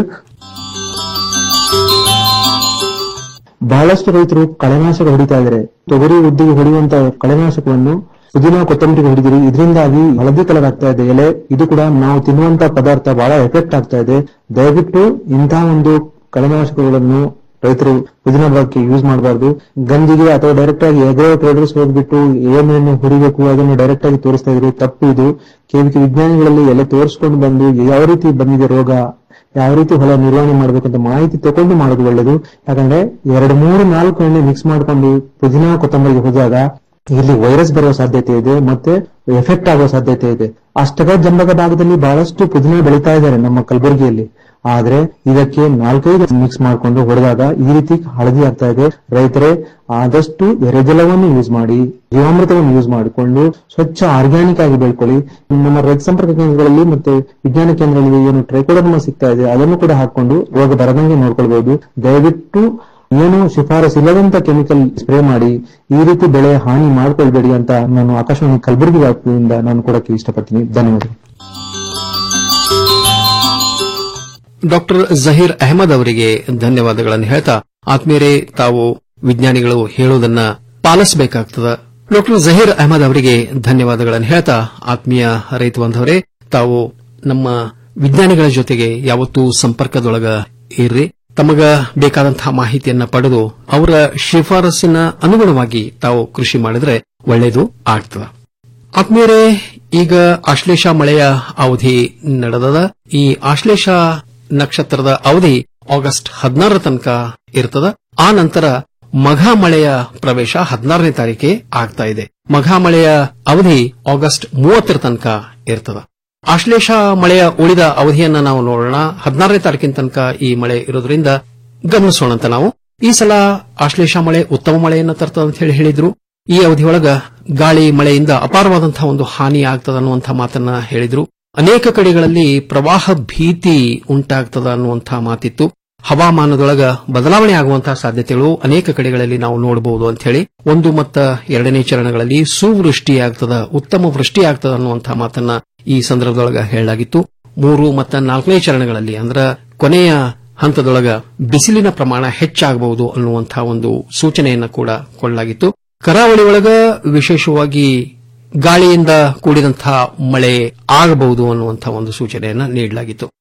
ಬಹಳಷ್ಟು ರೈತರು ಕಳೆನಾಶಕ ಹೊಡಿತಾ ಇದ್ದಾರೆ ತೊಗರಿ ಉದ್ದಿಗೆ ಹೊಡೆಯುವಂತ ಕಳೆನಾಶಕವನ್ನು ಪುದೀನ ಕೊತ್ತಂಬರಿಗೆ ಹೊಡಿದಿರಿ ಇದರಿಂದಾಗಿ ಹಳದಿ ಕಲರ್ ಆಗ್ತಾ ಇದೆ ಎಲೆ ಇದು ಕೂಡ ನಾವು ತಿನ್ನುವಂತ ಪದಾರ್ಥ ಬಹಳ ಎಫೆಕ್ಟ್ ಆಗ್ತಾ ಇದೆ ದಯವಿಟ್ಟು ಇಂತಹ ಒಂದು ಕಳೆನಾಶಕಗಳನ್ನು ರೈತರು ಪುದೀನ ಭಾಗಕ್ಕೆ ಯೂಸ್ ಮಾಡಬಾರ್ದು ಗಂಜಿಗೆ ಅಥವಾ ಡೈರೆಕ್ಟ್ ಆಗಿ ಎಗ್ರೋ ಟ್ರೇಡರ್ಸ್ ಹೋಗ್ಬಿಟ್ಟು ಏನೇನು ಹೊಡಿಬೇಕು ಅದನ್ನು ಡೈರೆಕ್ಟ್ ಆಗಿ ತೋರಿಸ್ತಾ ಇದ್ರು ತಪ್ಪು ಇದು ಕೆವಿಕೆ ವಿಜ್ಞಾನಿಗಳಲ್ಲಿ ಎಲ್ಲ ತೋರಿಸ್ಕೊಂಡು ಬಂದು ಯಾವ ರೀತಿ ಬಂದಿದೆ ರೋಗ ಯಾವ ರೀತಿ ಹೊಲ ನಿರ್ವಹಣೆ ಮಾಡಬೇಕಂತ ಮಾಹಿತಿ ತಗೊಂಡು ಮಾಡೋದು ಒಳ್ಳೇದು ಯಾಕಂದ್ರೆ ಎರಡು ಮೂರು ನಾಲ್ಕು ಎಣ್ಣೆ ಮಿಕ್ಸ್ ಮಾಡ್ಕೊಂಡು ಪುದೀನ ಕೊತ್ತಂಬರಿಗೆ ಹೋದಾಗ ಇಲ್ಲಿ ವೈರಸ್ ಬರುವ ಸಾಧ್ಯತೆ ಇದೆ ಮತ್ತೆ ಎಫೆಕ್ಟ್ ಆಗುವ ಸಾಧ್ಯತೆ ಇದೆ ಅಷ್ಟಗ ಜಂಬಗ ಭಾಗದಲ್ಲಿ ಬಹಳಷ್ಟು ಪುದೀನ ಬೆಳೀತಾ ಇದ್ದಾರೆ ನಮ್ಮ ಕಲಬುರಗಿಯಲ್ಲಿ ಆದ್ರೆ ಇದಕ್ಕೆ ನಾಲ್ಕೈದು ಮಿಕ್ಸ್ ಮಾಡ್ಕೊಂಡು ಹೊಡೆದಾಗ ಈ ರೀತಿ ಹಳದಿ ಆಗ್ತಾ ಇದೆ ರೈತರೇ ಆದಷ್ಟು ಎರೆಜಲವನ್ನು ಯೂಸ್ ಮಾಡಿ ಜೀವಾಮೃತವನ್ನು ಯೂಸ್ ಮಾಡಿಕೊಂಡು ಸ್ವಚ್ಛ ಆರ್ಗ್ಯಾನಿಕ್ ಆಗಿ ಬೆಳ್ಕೊಳ್ಳಿ ನಮ್ಮ ರೈತ ಸಂಪರ್ಕ ಕೇಂದ್ರಗಳಲ್ಲಿ ಮತ್ತೆ ವಿಜ್ಞಾನ ಕೇಂದ್ರಗಳಲ್ಲಿ ಏನು ಟ್ರೈಕೋಡರ್ಮ ಸಿಗ್ತಾ ಇದೆ ಅದನ್ನು ಕೂಡ ಹಾಕೊಂಡು ರೋಗ ಬರದಂಗೆ ನೋಡ್ಕೊಳ್ಬಹುದು ದಯವಿಟ್ಟು ಏನು ಶಿಫಾರಸ್ ಇಲ್ಲದಂತ ಕೆಮಿಕಲ್ ಸ್ಪ್ರೇ ಮಾಡಿ ಈ ರೀತಿ ಬೆಳೆ ಹಾನಿ ಮಾಡ್ಕೊಳ್ಬೇಡಿ ಅಂತ ನಾನು ಆಕಾಶವಾಣಿ ಕಲಬುರಗಿ ವ್ಯಾಪ್ತಿಯಿಂದ ನಾನು ಕೊಡಕ್ಕೆ ಇಷ್ಟಪಡ್ತೀನಿ ಧನ್ಯವಾದ ಡಾಕ್ಟರ್ ಜಹೀರ್ ಅಹಮದ್ ಅವರಿಗೆ ಧನ್ಯವಾದಗಳನ್ನು ಹೇಳ್ತಾ ಆತ್ಮೀಯರೇ ತಾವು ವಿಜ್ಞಾನಿಗಳು ಹೇಳುವುದನ್ನ ಪಾಲಿಸಬೇಕಾಗ್ತದ ಡಾಕ್ಟರ್ ಜಹೀರ್ ಅಹಮದ್ ಅವರಿಗೆ ಧನ್ಯವಾದಗಳನ್ನು ಹೇಳ್ತಾ ಆತ್ಮೀಯ ರೈತ ಬಾಂಧವರೇ ತಾವು ನಮ್ಮ ವಿಜ್ಞಾನಿಗಳ ಜೊತೆಗೆ ಯಾವತ್ತೂ ಸಂಪರ್ಕದೊಳಗ ಇರ್ರಿ ತಮಗ ಬೇಕಾದಂತಹ ಮಾಹಿತಿಯನ್ನ ಪಡೆದು ಅವರ ಶಿಫಾರಸ್ಸಿನ ಅನುಗುಣವಾಗಿ ತಾವು ಕೃಷಿ ಮಾಡಿದ್ರೆ ಒಳ್ಳೆಯದು ಆಗ್ತದ ಆತ್ಮೀಯರೇ ಈಗ ಆಶ್ಲೇಷ ಮಳೆಯ ಅವಧಿ ನಡೆದದ ಈ ಆಶ್ಲೇಷ ನಕ್ಷತ್ರದ ಅವಧಿ ಆಗಸ್ಟ್ ಹದಿನಾರರ ತನಕ ಇರ್ತದ ಆ ನಂತರ ಮಘ ಮಳೆಯ ಪ್ರವೇಶ ಹದಿನಾರನೇ ತಾರೀಕೆ ಆಗ್ತಾ ಇದೆ ಮಘ ಮಳೆಯ ಅವಧಿ ಆಗಸ್ಟ್ ಮೂವತ್ತರ ತನಕ ಇರ್ತದ ಆಶ್ಲೇಷ ಮಳೆಯ ಉಳಿದ ಅವಧಿಯನ್ನ ನಾವು ನೋಡೋಣ ಹದಿನಾರನೇ ತಾರೀಕಿನ ತನಕ ಈ ಮಳೆ ಇರೋದ್ರಿಂದ ಗಮನಿಸೋಣ ಅಂತ ನಾವು ಈ ಸಲ ಆಶ್ಲೇಷ ಮಳೆ ಉತ್ತಮ ಮಳೆಯನ್ನ ತರ್ತದ ಅಂತ ಹೇಳಿ ಹೇಳಿದ್ರು ಈ ಅವಧಿಯೊಳಗ ಗಾಳಿ ಮಳೆಯಿಂದ ಅಪಾರವಾದಂತಹ ಒಂದು ಹಾನಿ ಆಗ್ತದ ಅನ್ನುವಂತಹ ಮಾತನ್ನ ಹೇಳಿದ್ರು ಅನೇಕ ಕಡೆಗಳಲ್ಲಿ ಪ್ರವಾಹ ಭೀತಿ ಉಂಟಾಗ್ತದ ಅನ್ನುವಂತಹ ಮಾತಿತ್ತು ಹವಾಮಾನದೊಳಗ ಬದಲಾವಣೆ ಆಗುವಂತಹ ಸಾಧ್ಯತೆಗಳು ಅನೇಕ ಕಡೆಗಳಲ್ಲಿ ನಾವು ನೋಡಬಹುದು ಅಂತ ಹೇಳಿ ಒಂದು ಮತ್ತು ಎರಡನೇ ಚರಣಗಳಲ್ಲಿ ಸುವೃಷ್ಟಿ ಆಗ್ತದ ಉತ್ತಮ ವೃಷ್ಟಿ ಆಗ್ತದ ಅನ್ನುವಂತಹ ಮಾತನ್ನ ಈ ಸಂದರ್ಭದೊಳಗ ಹೇಳಲಾಗಿತ್ತು ಮೂರು ಮತ್ತು ನಾಲ್ಕನೇ ಚರಣಗಳಲ್ಲಿ ಅಂದ್ರ ಕೊನೆಯ ಹಂತದೊಳಗ ಬಿಸಿಲಿನ ಪ್ರಮಾಣ ಹೆಚ್ಚಾಗಬಹುದು ಅನ್ನುವಂತಹ ಒಂದು ಸೂಚನೆಯನ್ನ ಕೂಡ ಕೊಡಲಾಗಿತ್ತು ಕರಾವಳಿ ಒಳಗ ವಿಶೇಷವಾಗಿ ಗಾಳಿಯಿಂದ ಕೂಡಿದಂತಹ ಮಳೆ ಆಗಬಹುದು ಅನ್ನುವಂತಹ ಒಂದು ಸೂಚನೆಯನ್ನ ನೀಡಲಾಗಿತ್ತು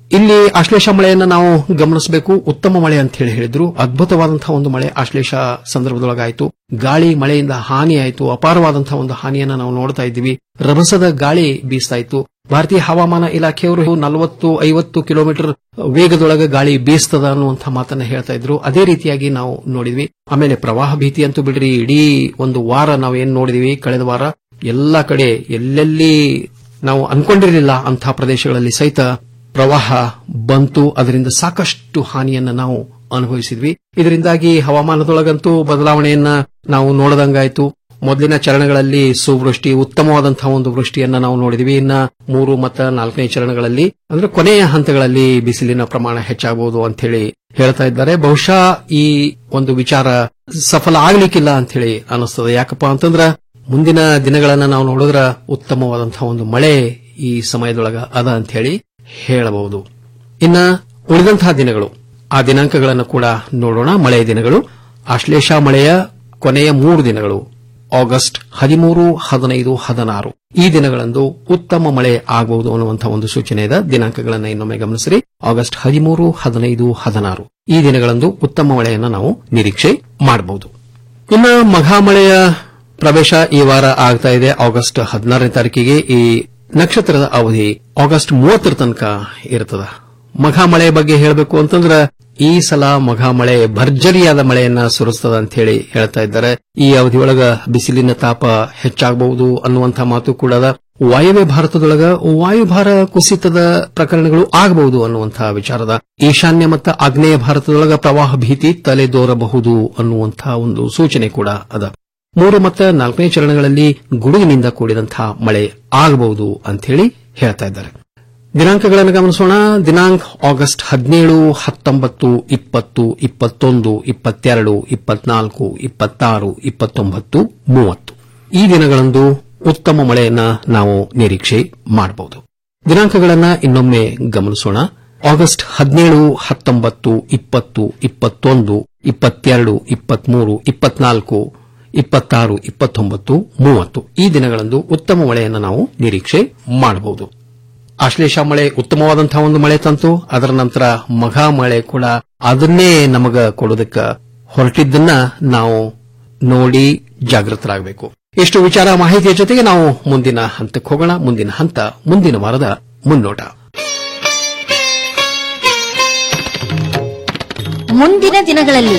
ಇಲ್ಲಿ ಆಶ್ಲೇಷ ಮಳೆಯನ್ನ ನಾವು ಗಮನಿಸಬೇಕು ಉತ್ತಮ ಮಳೆ ಅಂತ ಹೇಳಿ ಹೇಳಿದ್ರು ಅದ್ಭುತವಾದಂತಹ ಒಂದು ಮಳೆ ಆಶ್ಲೇಷ ಸಂದರ್ಭದೊಳಗಾಯಿತು ಗಾಳಿ ಮಳೆಯಿಂದ ಹಾನಿ ಆಯಿತು ಅಪಾರವಾದಂತಹ ಒಂದು ಹಾನಿಯನ್ನ ನಾವು ನೋಡ್ತಾ ಇದ್ದೀವಿ ರಭಸದ ಗಾಳಿ ಬೀಸ್ತಾ ಇತ್ತು ಭಾರತೀಯ ಹವಾಮಾನ ಇಲಾಖೆಯವರು ನಲವತ್ತು ಐವತ್ತು ಕಿಲೋಮೀಟರ್ ವೇಗದೊಳಗೆ ಗಾಳಿ ಬೀಸ್ತದ ಅನ್ನುವಂಥ ಮಾತನ್ನ ಹೇಳ್ತಾ ಇದ್ರು ಅದೇ ರೀತಿಯಾಗಿ ನಾವು ನೋಡಿದ್ವಿ ಆಮೇಲೆ ಪ್ರವಾಹ ಭೀತಿ ಅಂತೂ ಬಿಡ್ರಿ ಇಡೀ ಒಂದು ವಾರ ನಾವು ಏನ್ ನೋಡಿದ್ವಿ ಕಳೆದ ವಾರ ಎಲ್ಲಾ ಕಡೆ ಎಲ್ಲೆಲ್ಲಿ ನಾವು ಅನ್ಕೊಂಡಿರಲಿಲ್ಲ ಅಂತಹ ಪ್ರದೇಶಗಳಲ್ಲಿ ಸಹಿತ ಪ್ರವಾಹ ಬಂತು ಅದರಿಂದ ಸಾಕಷ್ಟು ಹಾನಿಯನ್ನ ನಾವು ಅನುಭವಿಸಿದ್ವಿ ಇದರಿಂದಾಗಿ ಹವಾಮಾನದೊಳಗಂತೂ ಬದಲಾವಣೆಯನ್ನ ನಾವು ನೋಡದಂಗಾಯ್ತು ಮೊದಲಿನ ಚರಣಗಳಲ್ಲಿ ಸುವೃಷ್ಟಿ ಉತ್ತಮವಾದಂತಹ ಒಂದು ವೃಷ್ಟಿಯನ್ನ ನಾವು ನೋಡಿದ್ವಿ ಇನ್ನ ಮೂರು ಮತ್ತು ನಾಲ್ಕನೇ ಚರಣಗಳಲ್ಲಿ ಅಂದ್ರೆ ಕೊನೆಯ ಹಂತಗಳಲ್ಲಿ ಬಿಸಿಲಿನ ಪ್ರಮಾಣ ಹೆಚ್ಚಾಗಬಹುದು ಅಂತ ಹೇಳಿ ಹೇಳ್ತಾ ಇದ್ದಾರೆ ಬಹುಶಃ ಈ ಒಂದು ವಿಚಾರ ಸಫಲ ಆಗ್ಲಿಕ್ಕಿಲ್ಲ ಅಂತ ಹೇಳಿ ಅನಿಸ್ತದೆ ಯಾಕಪ್ಪ ಅಂತಂದ್ರ ಮುಂದಿನ ದಿನಗಳನ್ನ ನಾವು ನೋಡಿದ್ರ ಉತ್ತಮವಾದಂತಹ ಒಂದು ಮಳೆ ಈ ಸಮಯದೊಳಗ ಅದ ಅಂತ ಹೇಳಿ ಹೇಳಬಹುದು ಇನ್ನ ಉಳಿದಂತಹ ದಿನಗಳು ಆ ದಿನಾಂಕಗಳನ್ನು ಕೂಡ ನೋಡೋಣ ಮಳೆಯ ದಿನಗಳು ಆಶ್ಲೇಷ ಮಳೆಯ ಕೊನೆಯ ಮೂರು ದಿನಗಳು ಆಗಸ್ಟ್ ಹದಿಮೂರು ಹದಿನೈದು ಹದಿನಾರು ಈ ದಿನಗಳಂದು ಉತ್ತಮ ಮಳೆ ಆಗಬಹುದು ಅನ್ನುವಂತಹ ಒಂದು ಸೂಚನೆ ಇದೆ ದಿನಾಂಕಗಳನ್ನು ಇನ್ನೊಮ್ಮೆ ಗಮನಿಸಿರಿ ಆಗಸ್ಟ್ ಹದಿಮೂರು ಹದಿನೈದು ಹದಿನಾರು ಈ ದಿನಗಳಂದು ಉತ್ತಮ ಮಳೆಯನ್ನು ನಾವು ನಿರೀಕ್ಷೆ ಮಾಡಬಹುದು ಇನ್ನು ಮಘಾಮಳೆಯ ಪ್ರವೇಶ ಈ ವಾರ ಆಗ್ತಾ ಇದೆ ಆಗಸ್ಟ್ ಹದಿನಾರನೇ ತಾರೀಕಿಗೆ ಈ ನಕ್ಷತ್ರದ ಅವಧಿ ಆಗಸ್ಟ್ ಮೂವತ್ತರ ತನಕ ಇರ್ತದ ಮಘಾಮಳೆ ಬಗ್ಗೆ ಹೇಳಬೇಕು ಅಂತಂದ್ರ ಈ ಸಲ ಮಘಾಮಳೆ ಭರ್ಜರಿಯಾದ ಮಳೆಯನ್ನ ಸುರಿಸ್ತದ ಅಂತ ಹೇಳಿ ಹೇಳ್ತಾ ಇದ್ದಾರೆ ಈ ಅವಧಿಯೊಳಗ ಬಿಸಿಲಿನ ತಾಪ ಹೆಚ್ಚಾಗಬಹುದು ಅನ್ನುವಂತಹ ಮಾತು ಕೂಡ ಅದ ವಾಯವ್ಯ ಭಾರತದೊಳಗ ವಾಯುಭಾರ ಕುಸಿತದ ಪ್ರಕರಣಗಳು ಆಗಬಹುದು ಅನ್ನುವಂತಹ ವಿಚಾರದ ಈಶಾನ್ಯ ಮತ್ತು ಆಗ್ನೇಯ ಭಾರತದೊಳಗ ಪ್ರವಾಹ ಭೀತಿ ತಲೆದೋರಬಹುದು ಅನ್ನುವಂತಹ ಒಂದು ಸೂಚನೆ ಕೂಡ ಅದ ಮೂರು ಮತ್ತು ನಾಲ್ಕನೇ ಚರಣಗಳಲ್ಲಿ ಗುಡುಗಿನಿಂದ ಕೂಡಿದಂತಹ ಮಳೆ ಆಗಬಹುದು ಅಂತ ಹೇಳಿ ಹೇಳ್ತಾ ಇದ್ದಾರೆ ದಿನಾಂಕಗಳನ್ನು ಗಮನಿಸೋಣ ದಿನಾಂಕ ಆಗಸ್ಟ್ ಹದಿನೇಳು ಹತ್ತೊಂಬತ್ತು ಇಪ್ಪತ್ತು ಇಪ್ಪತ್ತೊಂದು ಇಪ್ಪತ್ತೆರಡು ಇಪ್ಪತ್ನಾಲ್ಕು ಇಪ್ಪತ್ತಾರು ಇಪ್ಪತ್ತೊಂಬತ್ತು ಮೂವತ್ತು ಈ ದಿನಗಳಂದು ಉತ್ತಮ ಮಳೆಯನ್ನ ನಾವು ನಿರೀಕ್ಷೆ ಮಾಡಬಹುದು ದಿನಾಂಕಗಳನ್ನು ಇನ್ನೊಮ್ಮೆ ಗಮನಿಸೋಣ ಆಗಸ್ಟ್ ಹದಿನೇಳು ಹತ್ತೊಂಬತ್ತು ಇಪ್ಪತ್ತು ಇಪ್ಪತ್ತೊಂದು ಇಪ್ಪತ್ತೆರಡು ಇಪ್ಪತ್ಮೂರು ಇಪ್ಪತ್ನಾಲ್ಕು ಇಪ್ಪತ್ತಾರು ಇಪ್ಪತ್ತೊಂಬತ್ತು ಮೂವತ್ತು ಈ ದಿನಗಳಂದು ಉತ್ತಮ ಮಳೆಯನ್ನು ನಾವು ನಿರೀಕ್ಷೆ ಮಾಡಬಹುದು ಆಶ್ಲೇಷ ಮಳೆ ಉತ್ತಮವಾದಂತಹ ಒಂದು ಮಳೆ ತಂತು ಅದರ ನಂತರ ಮಘ ಮಳೆ ಕೂಡ ಅದನ್ನೇ ನಮಗ ಕೊಡೋದಕ್ಕ ಹೊರಟಿದ್ದನ್ನ ನಾವು ನೋಡಿ ಜಾಗೃತರಾಗಬೇಕು ಎಷ್ಟು ವಿಚಾರ ಮಾಹಿತಿಯ ಜೊತೆಗೆ ನಾವು ಮುಂದಿನ ಹಂತಕ್ಕೆ ಹೋಗೋಣ ಮುಂದಿನ ಹಂತ ಮುಂದಿನ ವಾರದ ಮುನ್ನೋಟ ಮುಂದಿನ ದಿನಗಳಲ್ಲಿ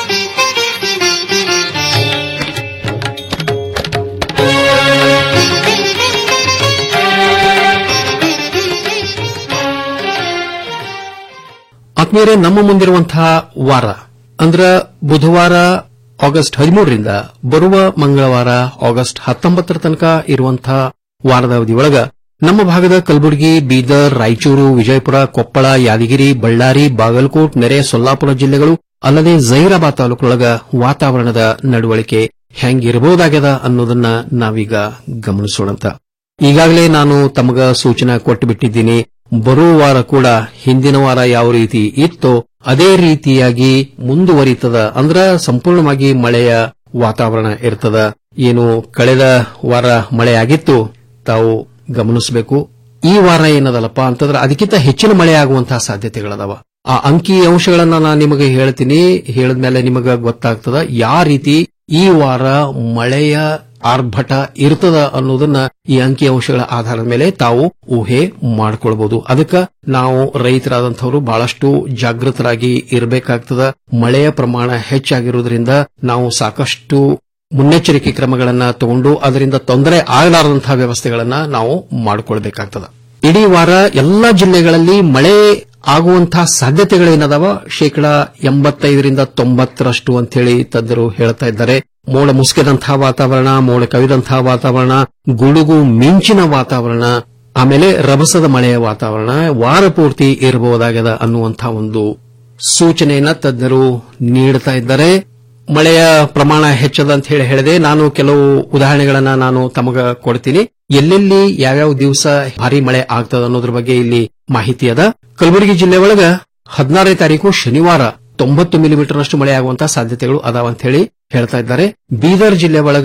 ಆತ್ಮೀಯರೇ ನಮ್ಮ ಮುಂದಿರುವಂತಹ ವಾರ ಅಂದ್ರ ಬುಧವಾರ ಆಗಸ್ಟ್ ಹದಿಮೂರರಿಂದ ಬರುವ ಮಂಗಳವಾರ ಆಗಸ್ಟ್ ಹತ್ತೊಂಬತ್ತರ ತನಕ ಇರುವಂತಹ ವಾರದ ಅವಧಿಯೊಳಗ ನಮ್ಮ ಭಾಗದ ಕಲಬುರಗಿ ಬೀದರ್ ರಾಯಚೂರು ವಿಜಯಪುರ ಕೊಪ್ಪಳ ಯಾದಗಿರಿ ಬಳ್ಳಾರಿ ಬಾಗಲಕೋಟ್ ನೆರೆ ಸೊಲ್ಲಾಪುರ ಜಿಲ್ಲೆಗಳು ಅಲ್ಲದೆ ಜಹೀರಾಬಾದ್ ತಾಲೂಕಿನೊಳಗ ವಾತಾವರಣದ ನಡವಳಿಕೆ ಹೆಂಗಿರಬಹುದಾಗ್ಯದ ಅನ್ನೋದನ್ನ ನಾವೀಗ ಗಮನಿಸೋಣಂತ ಈಗಾಗಲೇ ನಾನು ತಮಗ ಸೂಚನೆ ಕೊಟ್ಟು ಬಿಟ್ಟಿದ್ದೀನಿ ಬರುವ ವಾರ ಕೂಡ ಹಿಂದಿನ ವಾರ ಯಾವ ರೀತಿ ಇತ್ತೋ ಅದೇ ರೀತಿಯಾಗಿ ಮುಂದುವರಿತದ ಅಂದ್ರ ಸಂಪೂರ್ಣವಾಗಿ ಮಳೆಯ ವಾತಾವರಣ ಇರ್ತದ ಏನು ಕಳೆದ ವಾರ ಮಳೆ ಆಗಿತ್ತು ತಾವು ಗಮನಿಸಬೇಕು ಈ ವಾರ ಏನದಲ್ಲಪ್ಪ ಅಂತಂದ್ರೆ ಅದಕ್ಕಿಂತ ಹೆಚ್ಚಿನ ಮಳೆ ಆಗುವಂತಹ ಸಾಧ್ಯತೆಗಳದಾವ ಆ ಅಂಕಿ ಅಂಶಗಳನ್ನ ನಾನು ನಿಮಗೆ ಹೇಳ್ತೀನಿ ಹೇಳಿದ್ಮೇಲೆ ನಿಮಗೆ ಗೊತ್ತಾಗ್ತದ ಯಾವ ರೀತಿ ಈ ವಾರ ಮಳೆಯ ಆರ್ಭಟ ಇರ್ತದ ಅನ್ನೋದನ್ನ ಈ ಅಂಕಿ ಅಂಶಗಳ ಆಧಾರದ ಮೇಲೆ ತಾವು ಊಹೆ ಮಾಡ್ಕೊಳ್ಬಹುದು ಅದಕ್ಕೆ ನಾವು ರೈತರಾದಂಥವರು ಬಹಳಷ್ಟು ಜಾಗೃತರಾಗಿ ಇರಬೇಕಾಗ್ತದ ಮಳೆಯ ಪ್ರಮಾಣ ಹೆಚ್ಚಾಗಿರುವುದರಿಂದ ನಾವು ಸಾಕಷ್ಟು ಮುನ್ನೆಚ್ಚರಿಕೆ ಕ್ರಮಗಳನ್ನ ತಗೊಂಡು ಅದರಿಂದ ತೊಂದರೆ ಆಗಲಾರದಂತಹ ವ್ಯವಸ್ಥೆಗಳನ್ನ ನಾವು ಮಾಡಿಕೊಳ್ಬೇಕಾಗ್ತದ ಇಡೀ ವಾರ ಎಲ್ಲಾ ಜಿಲ್ಲೆಗಳಲ್ಲಿ ಮಳೆ ಆಗುವಂತಹ ಸಾಧ್ಯತೆಗಳೇನದಾವ ಶೇಕಡಾ ಎಂಬತ್ತೈದರಿಂದ ತೊಂಬತ್ತರಷ್ಟು ಅಂತೇಳಿ ತಜ್ಞರು ಹೇಳ್ತಾ ಇದ್ದಾರೆ ಮೋಡ ಮುಸುಕಿದಂತಹ ವಾತಾವರಣ ಮೋಡ ಕವಿದಂತಹ ವಾತಾವರಣ ಗುಡುಗು ಮಿಂಚಿನ ವಾತಾವರಣ ಆಮೇಲೆ ರಭಸದ ಮಳೆಯ ವಾತಾವರಣ ವಾರ ಪೂರ್ತಿ ಇರಬಹುದಾಗದ ಅನ್ನುವಂತಹ ಒಂದು ಸೂಚನೆಯನ್ನ ತಜ್ಞರು ನೀಡುತ್ತಾ ಇದ್ದಾರೆ ಮಳೆಯ ಪ್ರಮಾಣ ಹೆಚ್ಚದ ಅಂತ ಹೇಳಿ ಹೇಳಿದೆ ನಾನು ಕೆಲವು ಉದಾಹರಣೆಗಳನ್ನ ನಾನು ತಮಗ ಕೊಡ್ತೀನಿ ಎಲ್ಲೆಲ್ಲಿ ಯಾವ್ಯಾವ ದಿವಸ ಭಾರಿ ಮಳೆ ಆಗ್ತದ ಅನ್ನೋದ್ರ ಬಗ್ಗೆ ಇಲ್ಲಿ ಮಾಹಿತಿ ಅದ ಕಲಬುರಗಿ ಜಿಲ್ಲೆ ಒಳಗ ಹದಿನಾರನೇ ತಾರೀಕು ಶನಿವಾರ ತೊಂಬತ್ತು ಮಿಲಿಮೀಟರ್ನಷ್ಟು ಮಳೆ ಆಗುವಂತಹ ಸಾಧ್ಯತೆಗಳು ಅದಾವ ಅಂತ ಹೇಳಿ ಹೇಳ್ತಾ ಇದ್ದಾರೆ ಬೀದರ್ ಜಿಲ್ಲೆ ಒಳಗ